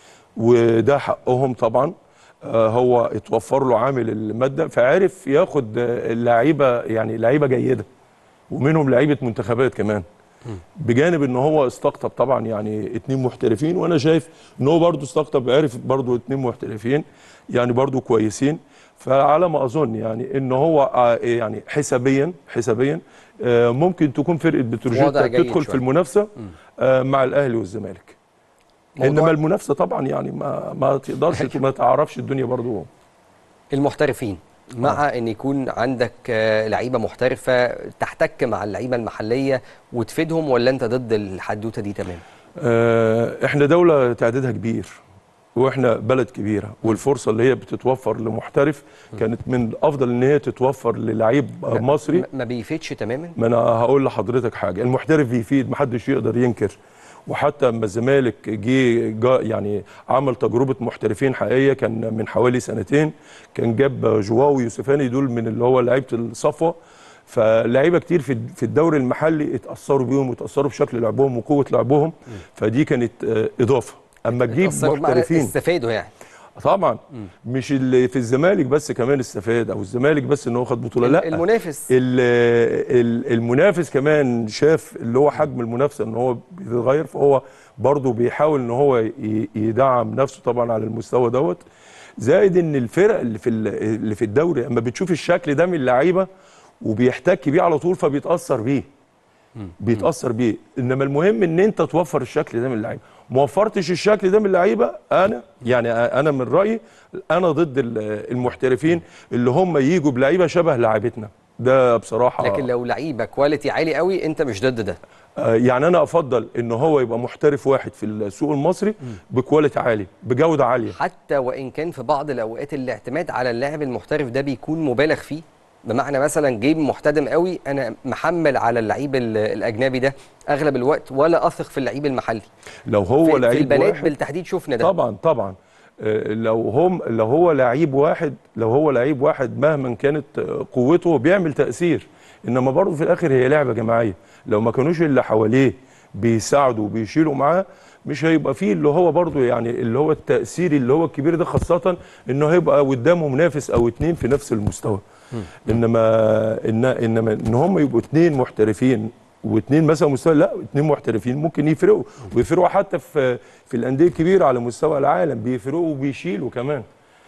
وده حقهم طبعا آه، هو اتوفر له عامل الماده فعرف ياخد آه، اللعيبه يعني لعيبه جيده ومنهم لعيبه منتخبات كمان بجانب ان هو استقطب طبعا يعني اتنين محترفين وانا شايف ان هو برضه استقطب عرف برضه اتنين محترفين يعني برضه كويسين فعلى ما اظن يعني ان هو آه، يعني حسابيا حسابيا آه، ممكن تكون فرقه بتروجيت وضع جيد تدخل في شوية. المنافسه آه، مع الاهلي والزمالك موضوع- انما المنافسه طبعا يعني ما ما تقدرش ما تعرفش الدنيا برضه المحترفين مع ان يكون عندك آه، لعيبه محترفه تحتك مع اللعيبه المحليه وتفيدهم ولا انت ضد الحدوته دي تمام آه، احنا دولة تعدادها كبير واحنا بلد كبيرة والفرصة اللي هي بتتوفر لمحترف كانت من الافضل ان هي تتوفر للعيب آه، مصري ما- ما بيفيدش تماما ما انا هقول لحضرتك حاجة المحترف بيفيد محدش يقدر ينكر وحتى اما الزمالك جه جا- يعني عمل تجربة محترفين حقيقية كان من حوالي سنتين كان جاب جواو يوسفاني دول من اللي هو لعيبة الصفوة فلعيبه كتير في في الدوري المحلي اتاثروا بيهم وتاثروا بشكل لعبهم وقوه لعبهم فدي كانت آه، اضافه اما تجيب اتأثروا بمعنى محترفين استفادوا يعني طبعا مش اللي في الزمالك بس كمان استفاد او الزمالك بس ان هو خد بطوله لا المنافس ال- ال- المنافس كمان شاف اللي هو حجم المنافسه ان هو بيتغير فهو برضه بيحاول ان هو ي- يدعم نفسه طبعا على المستوى دوت زائد ان الفرق اللي في ال- اللي في الدوري اما بتشوف الشكل ده من اللعيبه وبيحتك بيه على طول فبيتاثر بيه بيتاثر بيه انما المهم ان انت توفر الشكل ده من اللعيبه ما وفرتش الشكل ده من اللعيبه انا يعني انا من رايي انا ضد ال- المحترفين اللي هم يجوا بلعيبه شبه لعيبتنا ده بصراحه لكن لو لعيبه كواليتي عالي قوي انت مش ضد ده آه، يعني انا افضل ان هو يبقى محترف واحد في السوق المصري بكواليتي عالي بجوده عاليه حتى وان كان في بعض الاوقات الاعتماد على اللاعب المحترف ده بيكون مبالغ فيه بمعنى مثلا جيب محتدم قوي انا محمل على اللعيب ال- الاجنبي ده اغلب الوقت ولا اثق في اللعيب المحلي لو هو في, في لعيب البنات واحد بالتحديد شفنا ده طبعا طبعا آه، لو هم لو هو لعيب واحد لو هو لعيب واحد مهما كانت آه، قوته بيعمل تأثير انما برضه في الاخر هي لعبة جماعية لو ما كانوش اللي حواليه بيساعدوا وبيشيلوا معاه مش هيبقى فيه اللي هو برضه يعني اللي هو التأثير اللي هو الكبير ده خاصة انه هيبقى قدامه منافس او اتنين في نفس المستوى انما إن انما ان هم يبقوا اتنين محترفين واثنين مثلا مستوى لا اثنين محترفين ممكن يفرقوا ويفرقوا حتى في في الانديه الكبيره على مستوى العالم بيفرقوا وبيشيلوا كمان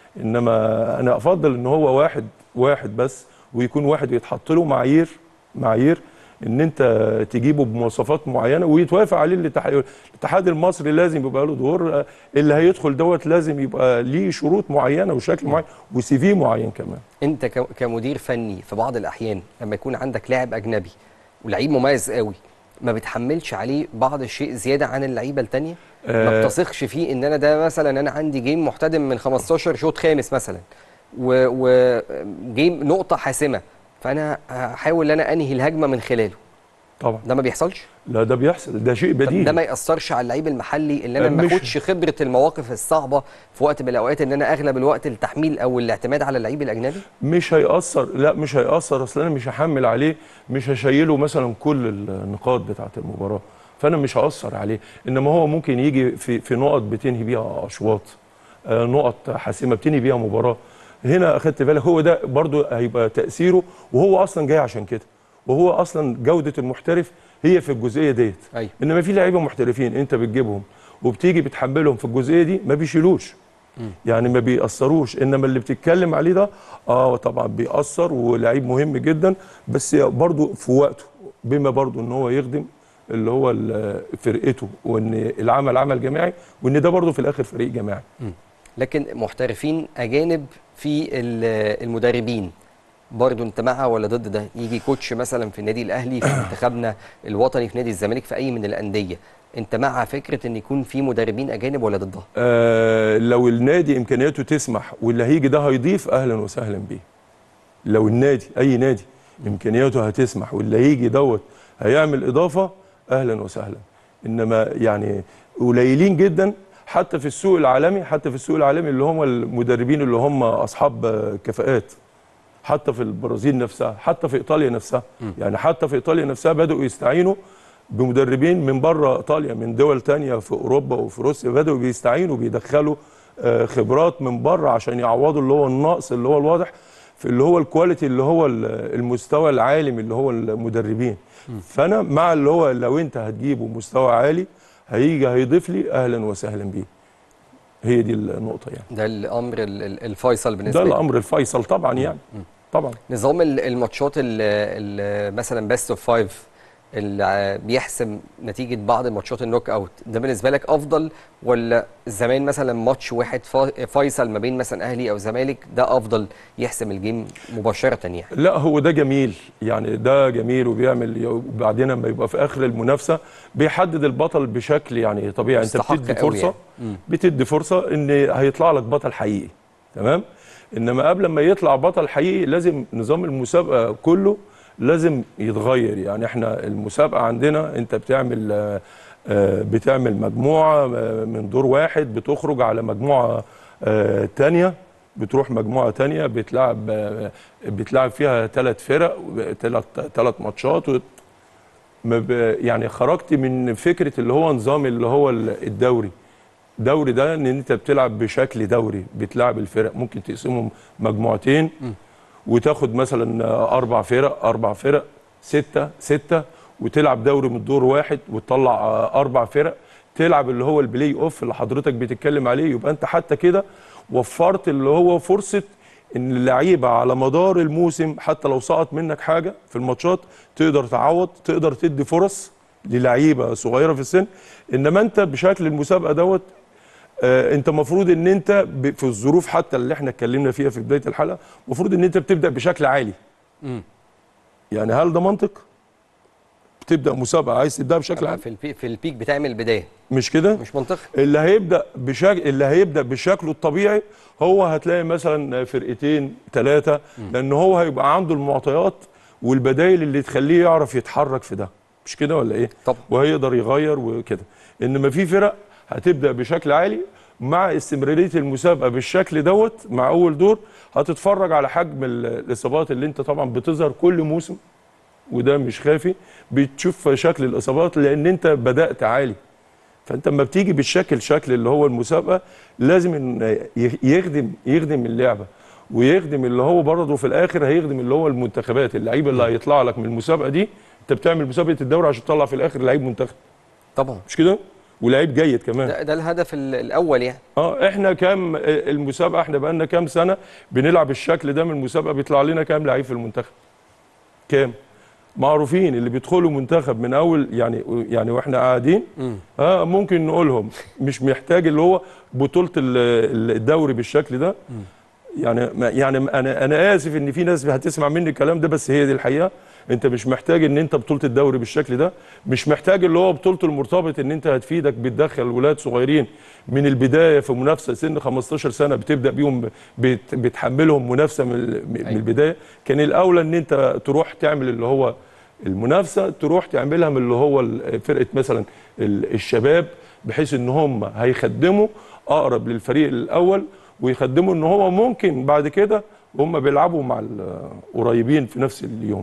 انما انا افضل ان هو واحد واحد بس ويكون واحد يتحط له معايير معايير ان انت تجيبه بمواصفات معينه ويتوافق عليه الاتحاد الاتحاد المصري لازم يبقى له دور اللي هيدخل دوت لازم يبقى ليه شروط معينه وشكل معين وسي في معين كمان انت ك- كمدير فني في بعض الاحيان لما يكون عندك لاعب اجنبي ولعيب مميز قوي ما بتحملش عليه بعض الشيء زياده عن اللعيبه التانية ما آه. بتثقش فيه ان انا ده مثلا انا عندي جيم محتدم من 15 شوط خامس مثلا وجيم نقطه حاسمه فانا هحاول ان انا انهي الهجمه من خلاله طبعا ده ما بيحصلش لا ده بيحصل ده شيء طب بديهي ده ما ياثرش على اللعيب المحلي اللي انا ما مش- اخدش خبره المواقف الصعبه في وقت من الاوقات ان انا اغلب الوقت التحميل او الاعتماد على اللعيب الاجنبي مش هيأثر لا مش هيأثر اصل انا مش هحمل عليه مش هشيله مثلا كل النقاط بتاعه المباراه فانا مش هاثر عليه انما هو ممكن يجي في في نقط بتنهي بيها اشواط آه، نقط حاسمه بتنهي بيها مباراه هنا اخدت بالك هو ده برضو هيبقى تاثيره وهو اصلا جاي عشان كده وهو اصلا جوده المحترف هي في الجزئيه ديت أيوة. انما في لعيبه محترفين انت بتجيبهم وبتيجي بتحملهم في الجزئيه دي ما بيشيلوش يعني ما بيأثروش انما اللي بتتكلم عليه ده اه طبعا بيأثر ولعيب مهم جدا بس برضو في وقته بما برضو ان هو يخدم اللي هو ال- فرقته وان العمل عمل جماعي وان ده برضو في الاخر فريق جماعي لكن محترفين اجانب في ال- المدربين برضه انت مع ولا ضد ده يجي كوتش مثلا في النادي الاهلي في منتخبنا الوطني في نادي الزمالك في اي من الانديه انت مع فكره ان يكون في مدربين اجانب ولا ضدها آه لو النادي امكانياته تسمح واللي هيجي ده هيضيف اهلا وسهلا بيه لو النادي اي نادي امكانياته هتسمح واللي هيجي دوت هيعمل اضافه اهلا وسهلا انما يعني قليلين جدا حتى في السوق العالمي حتى في السوق العالمي اللي هم المدربين اللي هم اصحاب آه، كفاءات حتى في البرازيل نفسها حتى في ايطاليا نفسها يعني حتى في ايطاليا نفسها بداوا يستعينوا بمدربين من بره ايطاليا من دول تانية في اوروبا وفي روسيا بداوا بيستعينوا بيدخلوا آه، خبرات من بره عشان يعوضوا اللي هو النقص اللي هو الواضح في اللي هو الكواليتي اللي هو ال- المستوى العالي اللي هو المدربين فانا مع اللي هو لو انت هتجيبه مستوى عالي هيجي هيضيف لي اهلا وسهلا بيه هي دي النقطه يعني ده الامر ال- ال- الفيصل بالنسبه ده لي. الامر الفيصل طبعا يعني طبعا نظام ال- الماتشات ال- ال- مثلا بيست اوف فايف اللي بيحسم نتيجه بعض الماتشات النوك اوت ده بالنسبه لك افضل ولا زمان مثلا ماتش واحد فا- فيصل ما بين مثلا اهلي او زمالك ده افضل يحسم الجيم مباشره يعني لا هو ده جميل يعني ده جميل وبيعمل وبعدين لما يبقى في اخر المنافسه بيحدد البطل بشكل يعني طبيعي انت مستحق بتدي قوي فرصه يعني. مم. بتدي فرصه ان هيطلع لك بطل حقيقي تمام انما قبل ما يطلع بطل حقيقي لازم نظام المسابقه كله لازم يتغير يعني احنا المسابقه عندنا انت بتعمل آه، آه، بتعمل مجموعه آه، من دور واحد بتخرج على مجموعه آه، تانية بتروح مجموعه تانية بتلعب آه، بتلعب فيها ثلاث فرق ثلاث ثلاث ماتشات وت- ما ب- يعني خرجت من فكره اللي هو نظام اللي هو ال- الدوري دوري ده ان انت بتلعب بشكل دوري بتلعب الفرق ممكن تقسمهم مجموعتين وتاخد مثلا اربع فرق اربع فرق سته سته وتلعب دوري من دور واحد وتطلع اربع فرق تلعب اللي هو البلاي اوف اللي حضرتك بتتكلم عليه يبقى انت حتى كده وفرت اللي هو فرصه ان اللعيبه على مدار الموسم حتى لو سقط منك حاجه في الماتشات تقدر تعوض تقدر تدي فرص للعيبه صغيره في السن انما انت بشكل المسابقه دوت آه انت المفروض ان انت ب- في الظروف حتى اللي احنا اتكلمنا فيها في بدايه الحلقه المفروض ان انت بتبدا بشكل عالي يعني هل ده منطق بتبدا مسابقه عايز تبدا بشكل عالي في البيك في البيك بتعمل البدايه مش كده مش منطقي اللي هيبدا بشكل اللي هيبدا بشكله الطبيعي هو هتلاقي مثلا فرقتين ثلاثه لان هو هيبقى عنده المعطيات والبدائل اللي تخليه يعرف يتحرك في ده مش كده ولا ايه طبعا وهيقدر يغير وكده انما في فرق هتبدا بشكل عالي مع استمراريه المسابقه بالشكل دوت مع اول دور هتتفرج على حجم ال- الاصابات اللي انت طبعا بتظهر كل موسم وده مش خافي بتشوف شكل الاصابات لان انت بدات عالي فانت لما بتيجي بالشكل شكل اللي هو المسابقه لازم إن يخدم يخدم اللعبه ويخدم اللي هو برضه في الاخر هيخدم اللي هو المنتخبات اللعيبه اللي هيطلع لك من المسابقه دي انت بتعمل مسابقه الدوري عشان تطلع في الاخر لعيب منتخب طبعا مش كده ولعيب جيد كمان ده, ده الهدف ال- الاول يعني اه احنا كام المسابقه احنا بقالنا كام سنه بنلعب الشكل ده من المسابقه بيطلع لنا كام لعيب في المنتخب كام معروفين اللي بيدخلوا منتخب من اول يعني يعني واحنا قاعدين اه ممكن نقولهم مش محتاج اللي هو بطوله ال- الدوري بالشكل ده يعني ما- يعني انا انا اسف ان في ناس هتسمع مني الكلام ده بس هي دي الحقيقه انت مش محتاج ان انت بطوله الدوري بالشكل ده مش محتاج اللي هو بطوله المرتبط ان انت هتفيدك بتدخل ولاد صغيرين من البدايه في منافسه سن 15 سنه بتبدا بيهم بت بتحملهم منافسه من ال- من البدايه كان الاولى ان انت تروح تعمل اللي هو المنافسه تروح تعملها من اللي هو ال- فرقه مثلا ال- الشباب بحيث ان هم هيخدموا اقرب للفريق الاول ويخدموا ان هو ممكن بعد كده هم بيلعبوا مع القريبين في نفس اليوم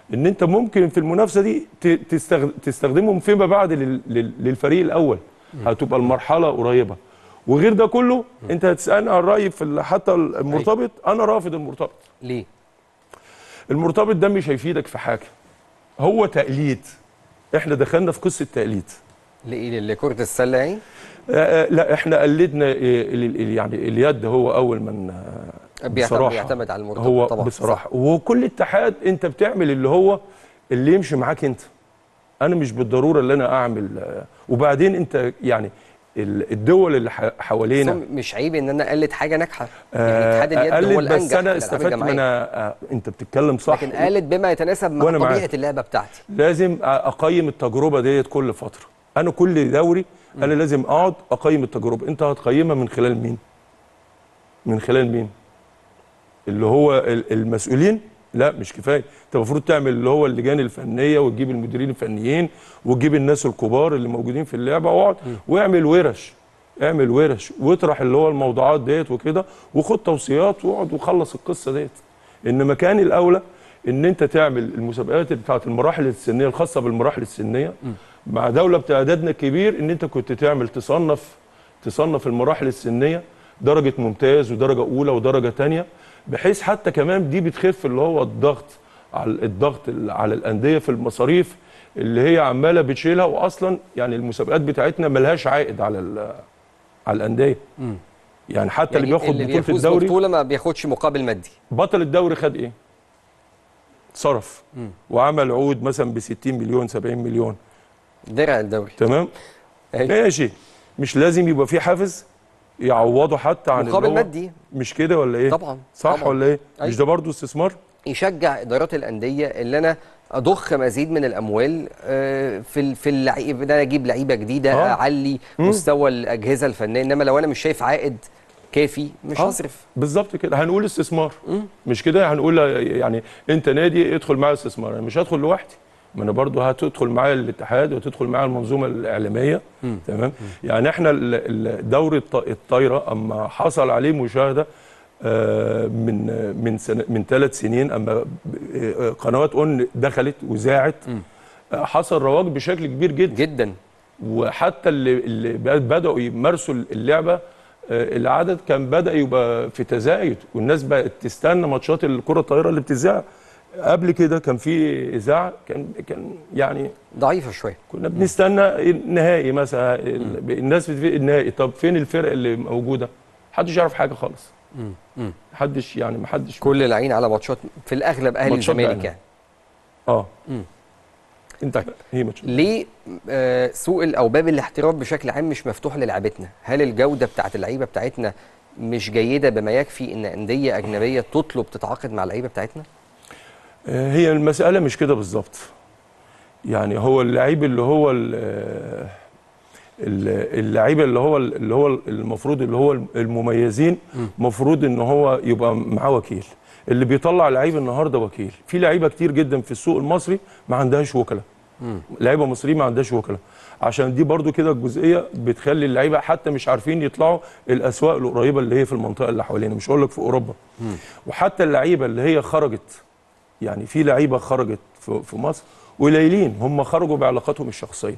ان انت ممكن في المنافسه دي ت- تستخد- تستخدمهم فيما بعد لل- لل- للفريق الاول هتبقى المرحله قريبه وغير ده كله انت هتسالني عن رايي في ال- حتى المرتبط انا رافض المرتبط ليه المرتبط ده مش هيفيدك في حاجه هو تقليد احنا دخلنا في قصه تقليد لإيه لكرة السلة يعني؟ آه، آه، لا احنا قلدنا آه، ال- ال- يعني اليد هو اول من آه، بيعتمد- بصراحة بيعتمد على المرتبط هو طبعاً، بصراحه وكل اتحاد انت بتعمل اللي هو اللي يمشي معاك انت انا مش بالضروره اللي انا اعمل آه، وبعدين انت يعني ال- الدول اللي ح- حوالينا بس مش عيب ان انا اقلد حاجه ناجحه يعني آه، اتحاد اليد أقلد هو بس الانجح في انا الألعاب استفدت من الجماعية. آه، انت بتتكلم صح لكن اقلد بما يتناسب مع وأنا طبيعه معاك. اللعبه بتاعتي لازم اقيم التجربه ديت كل فتره انا كل دوري انا لازم اقعد اقيم التجربه انت هتقيمها من خلال مين من خلال مين اللي هو ال- المسؤولين لا مش كفايه انت المفروض تعمل اللي هو اللجان الفنيه وتجيب المديرين الفنيين وتجيب الناس الكبار اللي موجودين في اللعبه واقعد واعمل ورش اعمل ورش واطرح اللي هو الموضوعات ديت وكده وخد توصيات واقعد وخلص القصه ديت انما كان الاولى ان انت تعمل المسابقات بتاعت المراحل السنيه الخاصه بالمراحل السنيه مع دوله بتعدادنا الكبير ان انت كنت تعمل تصنف تصنف المراحل السنيه درجه ممتاز ودرجه اولى ودرجه تانية بحيث حتى كمان دي بتخف اللي هو الضغط على الضغط على الانديه في المصاريف اللي هي عماله بتشيلها واصلا يعني المسابقات بتاعتنا ملهاش عائد على ال- على الانديه يعني حتى اللي بياخد اللي بطوله بيفوز الدوري ببطوله ما بياخدش مقابل مادي بطل الدوري خد ايه؟ صرف مم. وعمل عقود مثلا ب 60 مليون 70 مليون درع الدوري تمام؟ ماشي مش لازم يبقى في حافز يعوضه حتى عن مقابل اللي هو- مادي. مش كده ولا ايه؟ طبعا صح طبعاً. ولا ايه؟ أيوة. مش ده برضه استثمار؟ يشجع ادارات الانديه اللي انا اضخ مزيد من الاموال آه، في ال- في اللعيب ان انا اجيب لعيبه جديده آه. اعلي مم. مستوى الاجهزه الفنيه انما لو انا مش شايف عائد كافي مش آه، هصرف بالظبط كده هنقول استثمار مش كده هنقول يعني انت نادي ادخل معايا استثمار انا مش هدخل لوحدي ما انا برضو هتدخل معايا الاتحاد وتدخل معايا المنظومه الاعلاميه مم. تمام يعني احنا ال- ال- دوري الط- الطايره اما حصل عليه مشاهده آه، من من سنة من ثلاث سنين اما ب- آه، قنوات اون دخلت وذاعت آه، حصل رواج بشكل كبير جدا جدا وحتى اللي, اللي بداوا يمارسوا اللعبه آه، العدد كان بدا يبقى في تزايد والناس بقت تستنى ماتشات الكره الطايره اللي بتذاع قبل كده كان في اذاعه كان كان يعني ضعيفه شويه كنا بنستنى النهائي مثلا ال- الناس في النهائي طب فين الفرق اللي موجوده محدش يعرف حاجه خالص محدش يعني محدش كل العين على ماتشات في الاغلب اهلي ماتشات الزمالك بقى. يعني اه مم. انت هي ماتشات ليه آه، سوق ال- او باب الاحتراف بشكل عام مش مفتوح للعبتنا هل الجوده بتاعت اللعيبه بتاعتنا مش جيده بما يكفي ان انديه اجنبيه تطلب تتعاقد مع اللعيبه بتاعتنا آه، هي المسألة مش كده بالظبط يعني هو اللعيب اللي هو ال- آه، ال- اللعيب اللي هو اللي هو المفروض اللي هو المميزين مفروض ان هو يبقى معاه وكيل اللي بيطلع لعيب النهارده وكيل في لعيبه كتير جدا في السوق المصري ما عندهاش وكلاء لعيبه مصريين ما عندهاش وكلاء عشان دي برضو كده الجزئيه بتخلي اللعيبه حتى مش عارفين يطلعوا الاسواق القريبه اللي هي في المنطقه اللي حوالينا مش هقول لك في اوروبا وحتى اللعيبه اللي هي خرجت يعني في لعيبه خرجت في في مصر قليلين هم خرجوا بعلاقاتهم الشخصيه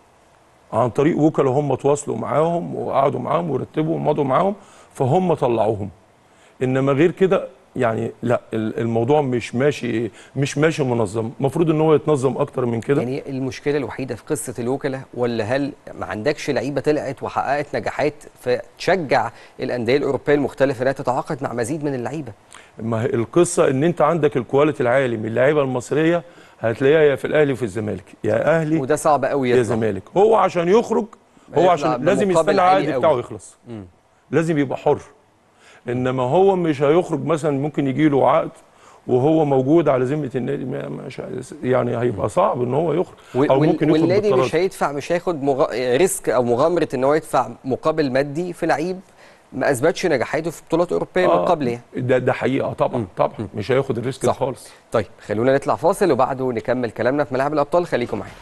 عن طريق وكلاء هم تواصلوا معاهم وقعدوا معاهم ورتبوا ومضوا معاهم فهم طلعوهم انما غير كده يعني لا ال- الموضوع مش ماشي مش ماشي منظم المفروض ان هو يتنظم اكتر من كده يعني المشكله الوحيده في قصه الوكلاء ولا هل ما عندكش لعيبه طلعت وحققت نجاحات فتشجع الانديه الاوروبيه المختلفه انها تتعاقد مع مزيد من اللعيبه ما هي القصه ان انت عندك الكواليتي العالي من اللعيبه المصريه هتلاقيها يا في الاهلي وفي الزمالك يا اهلي وده صعب قوي يا يطلع. زمالك هو عشان يخرج هو هيطلع عشان لازم بمقابل يستنى عالي العقد قوي. بتاعه يخلص مم. لازم يبقى حر انما هو مش هيخرج مثلا ممكن يجي له عقد وهو موجود على ذمه النادي ما مش يعني هيبقى صعب ان هو يخرج او وال- ممكن يخرج والنادي بالطرد. مش هيدفع مش هياخد مغ... ريسك او مغامره ان هو يدفع مقابل مادي في لعيب ما اثبتش نجاحاته في بطولات اوروبيه من آه، قبل يعني ده ده حقيقه طبعا طبعا مش هياخد الريسك ده خالص طيب خلونا نطلع فاصل وبعده نكمل كلامنا في ملاعب الابطال خليكم معانا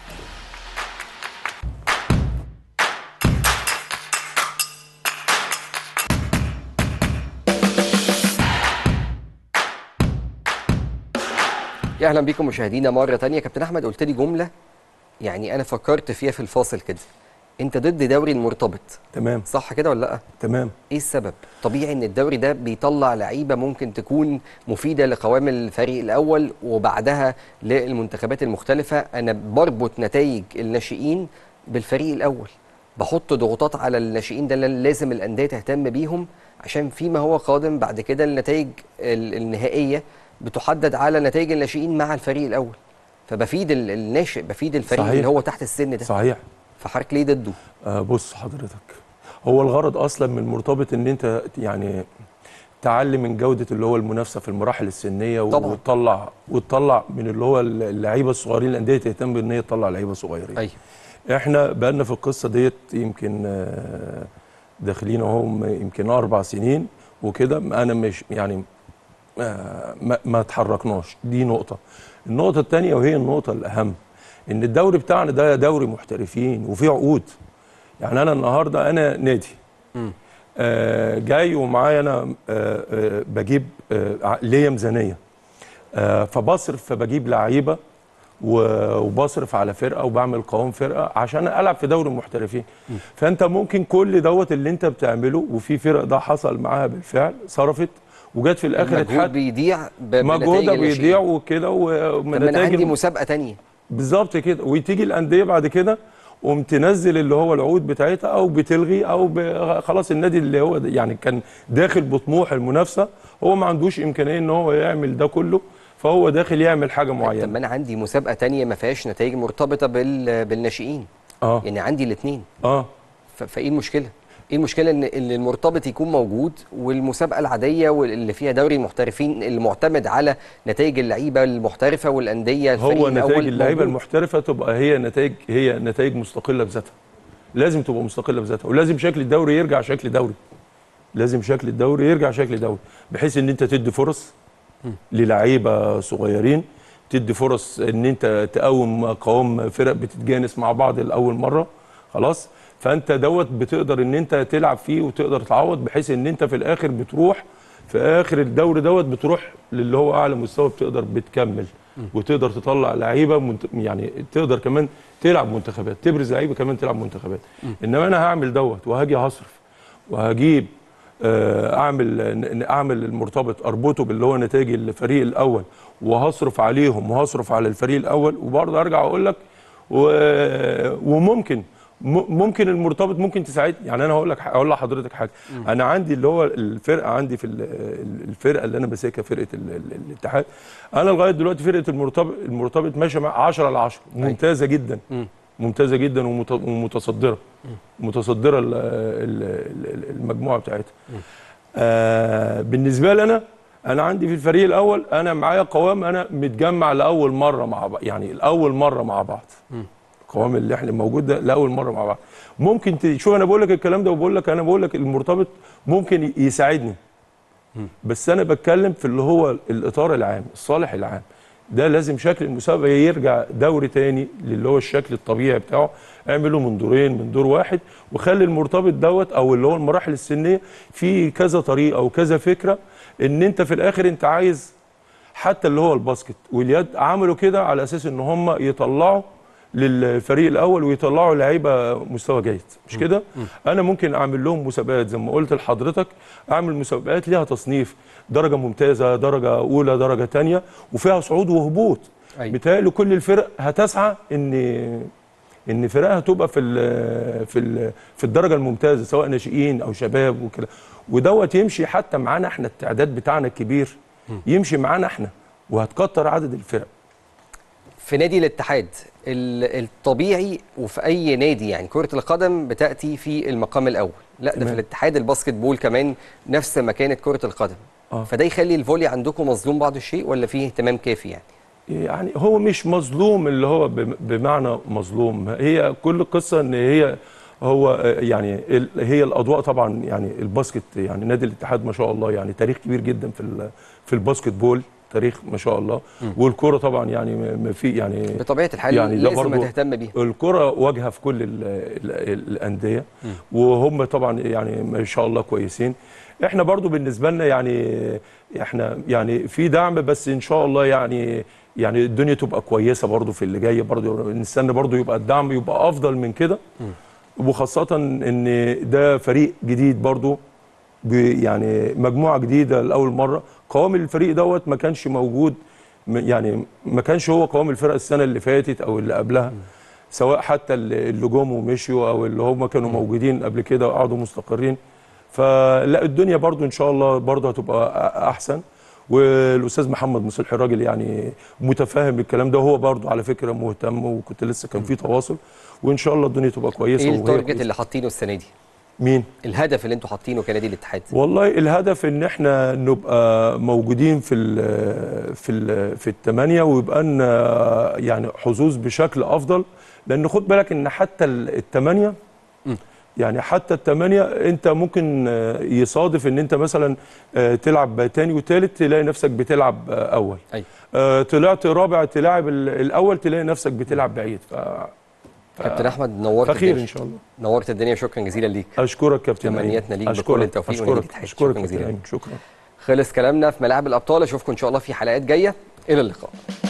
يا اهلا بيكم مشاهدينا مره تانية كابتن احمد قلت لي جمله يعني انا فكرت فيها في الفاصل كده انت ضد دوري المرتبط تمام صح كده ولا لا تمام ايه السبب طبيعي ان الدوري ده بيطلع لعيبه ممكن تكون مفيده لقوام الفريق الاول وبعدها للمنتخبات المختلفه انا بربط نتائج الناشئين بالفريق الاول بحط ضغوطات على الناشئين ده اللي لازم الانديه تهتم بيهم عشان فيما هو قادم بعد كده النتائج ال- النهائيه بتحدد على نتائج الناشئين مع الفريق الاول فبفيد ال- الناشئ بفيد الفريق صحيح. اللي هو تحت السن ده صحيح فحضرتك ليه ضده آه بص حضرتك هو الغرض اصلا من المرتبط ان انت يعني تعلي من جوده اللي هو المنافسه في المراحل السنيه طبعاً. وتطلع وتطلع من اللي هو اللعيبه الصغيرين الانديه تهتم بان هي تطلع لعيبه صغيرين ايوه احنا بقالنا في القصه ديت يمكن آه، داخلين اهو يمكن اربع سنين وكده انا مش يعني آه، ما, ما اتحركناش دي نقطه النقطه الثانيه وهي النقطه الاهم ان الدوري بتاعنا ده دوري محترفين وفيه عقود يعني انا النهارده انا نادي آه جاي ومعايا انا آه آه بجيب آه ع- ليا ميزانيه آه فبصرف فبجيب لعيبه و- وبصرف على فرقه وبعمل قوام فرقه عشان العب في دوري المحترفين فانت ممكن كل دوت اللي انت بتعمله وفي فرق ده حصل معاها بالفعل صرفت وجت في الاخر المجهود اتحد بيضيع ب- بنتائج مجهودها الناشئين. بيضيع وكده طب ما انا ونتائج عندي الم- مسابقه تانية بالظبط كده وتيجي الانديه بعد كده قوم تنزل اللي هو العقود بتاعتها او بتلغي او ب... خلاص النادي اللي هو ده يعني كان داخل بطموح المنافسه هو ما عندوش امكانيه ان هو يعمل ده كله فهو داخل يعمل حاجه طب معينه ما انا عندي مسابقه تانية ما فيهاش نتائج مرتبطه بال... بالناشئين اه يعني عندي الاثنين اه ف... فايه المشكله ايه المشكله ان ان المرتبط يكون موجود والمسابقه العاديه واللي فيها دوري المحترفين اللي معتمد على نتائج اللعيبه المحترفه والانديه الفريق هو نتائج الأول اللعيبه موجود. المحترفه تبقى هي نتائج هي نتائج مستقله بذاتها لازم تبقى مستقله بذاتها ولازم شكل الدوري يرجع شكل دوري لازم شكل الدوري يرجع شكل دوري بحيث ان انت تدي فرص للعيبه صغيرين تدي فرص ان انت تقوم قوام فرق بتتجانس مع بعض لاول مره خلاص فانت دوت بتقدر ان انت تلعب فيه وتقدر تعوض بحيث ان انت في الاخر بتروح في اخر الدوري دوت بتروح للي هو اعلى مستوى بتقدر بتكمل وتقدر تطلع لعيبه منت... يعني تقدر كمان تلعب منتخبات تبرز لعيبه كمان تلعب منتخبات انما انا هعمل دوت وهاجي هصرف وهجيب آه، اعمل ن- اعمل المرتبط اربطه باللي هو نتائج الفريق الاول وهصرف عليهم وهصرف على الفريق الاول وبرضه ارجع اقول لك و- وممكن م- ممكن المرتبط ممكن تساعد يعني انا هقول لك هقول لحضرتك حاجه انا عندي اللي هو الفرقه عندي في ال- الفرقه اللي انا ماسكها فرقه ال- ال- الاتحاد انا لغايه دلوقتي فرقه المرتبط المرتبط ماشيه مع 10 على 10 ممتازه جدا ممتازه جدا ومت- ومتصدره متصدره ال- ال- ال- المجموعه بتاعتها آه بالنسبه لي انا انا عندي في الفريق الاول انا معايا قوام انا متجمع لاول مره مع بعض يعني لاول مره مع بعض القوام اللي احنا موجود ده لاول مره مع بعض ممكن ت- شوف انا بقول لك الكلام ده وبقول لك انا بقول لك المرتبط ممكن ي- يساعدني بس انا بتكلم في اللي هو الاطار العام الصالح العام ده لازم شكل المسابقه يرجع دوري تاني اللي هو الشكل الطبيعي بتاعه اعمله من دورين من دور واحد وخلي المرتبط دوت او اللي هو المراحل السنيه في كذا طريقه وكذا فكره ان انت في الاخر انت عايز حتى اللي هو الباسكت واليد عملوا كده على اساس ان هم يطلعوا للفريق الاول ويطلعوا لعيبه مستوى جيد مش كده انا ممكن اعمل لهم مسابقات زي ما قلت لحضرتك اعمل مسابقات ليها تصنيف درجه ممتازه درجه اولى درجه تانية وفيها صعود وهبوط أيوة. بالتالي كل الفرق هتسعى ان ان فرقها تبقى في ال في ال في الدرجه الممتازه سواء ناشئين او شباب وكده ودوت يمشي حتى معانا احنا التعداد بتاعنا الكبير يمشي معانا احنا وهتكتر عدد الفرق في نادي الاتحاد ال- الطبيعي وفي اي نادي يعني كره القدم بتاتي في المقام الاول لا ده في تمام. الاتحاد الباسكت بول كمان نفس مكانه كره القدم آه. فده يخلي الفولي عندكم مظلوم بعض الشيء ولا فيه اهتمام كافي يعني يعني هو مش مظلوم اللي هو بم- بمعنى مظلوم هي كل القصه ان هي هو آه، يعني ال- هي الاضواء طبعا يعني الباسكت يعني نادي الاتحاد ما شاء الله يعني تاريخ كبير جدا في ال- في الباسكت بول تاريخ ما شاء الله والكره طبعا يعني م- م- في يعني بطبيعه الحال يعني ده لازم برضو تهتم بيها الكره واجهه في كل ال ال الانديه وهم طبعا يعني ما شاء الله كويسين احنا برضو بالنسبه لنا يعني احنا يعني في دعم بس ان شاء الله يعني يعني الدنيا تبقى كويسه برضو في اللي جاي برضو نستنى برضو يبقى الدعم يبقى افضل من كده وخاصه ان ده فريق جديد برضو ب- يعني مجموعه جديده لاول مره قوام الفريق دوت ما كانش موجود م- يعني ما كانش هو قوام الفرق السنه اللي فاتت او اللي قبلها سواء حتى اللي اللي جم ومشيوا او اللي هم كانوا موجودين قبل كده وقعدوا مستقرين فلا الدنيا برضو ان شاء الله برضو هتبقى أ- احسن والاستاذ محمد مصلحي الراجل يعني متفاهم الكلام ده وهو برضو على فكره مهتم وكنت لسه كان في تواصل وان شاء الله الدنيا تبقى كويسه ايه وهي التارجت كويسة. اللي حاطينه السنه دي مين الهدف اللي انتوا حاطينه كنادي الاتحاد والله الهدف ان احنا نبقى موجودين في ال في ال في الثمانيه ويبقى لنا يعني حظوظ بشكل افضل لان خد بالك ان حتى ال- الثمانيه يعني حتى الثمانيه انت ممكن آه، يصادف ان انت مثلا آه، تلعب تاني وتالت تلاقي نفسك بتلعب آه، اول أيوة. آه، طلعت رابع تلاعب ال- الاول تلاقي نفسك بتلعب بعيد ف كابتن احمد نورت فخير الدنيا. ان شاء الله نورت الدنيا شكرا جزيلا ليك اشكرك كابتن أيمن. تمنياتنا ليك بكل أشكرك- التوفيق أشكرك- ونادي الاتحاد. اشكرك شكرا كابتن جزيلا أيمن. شكرا خلص كلامنا في ملاعب الابطال اشوفكم ان شاء الله في حلقات جايه الى اللقاء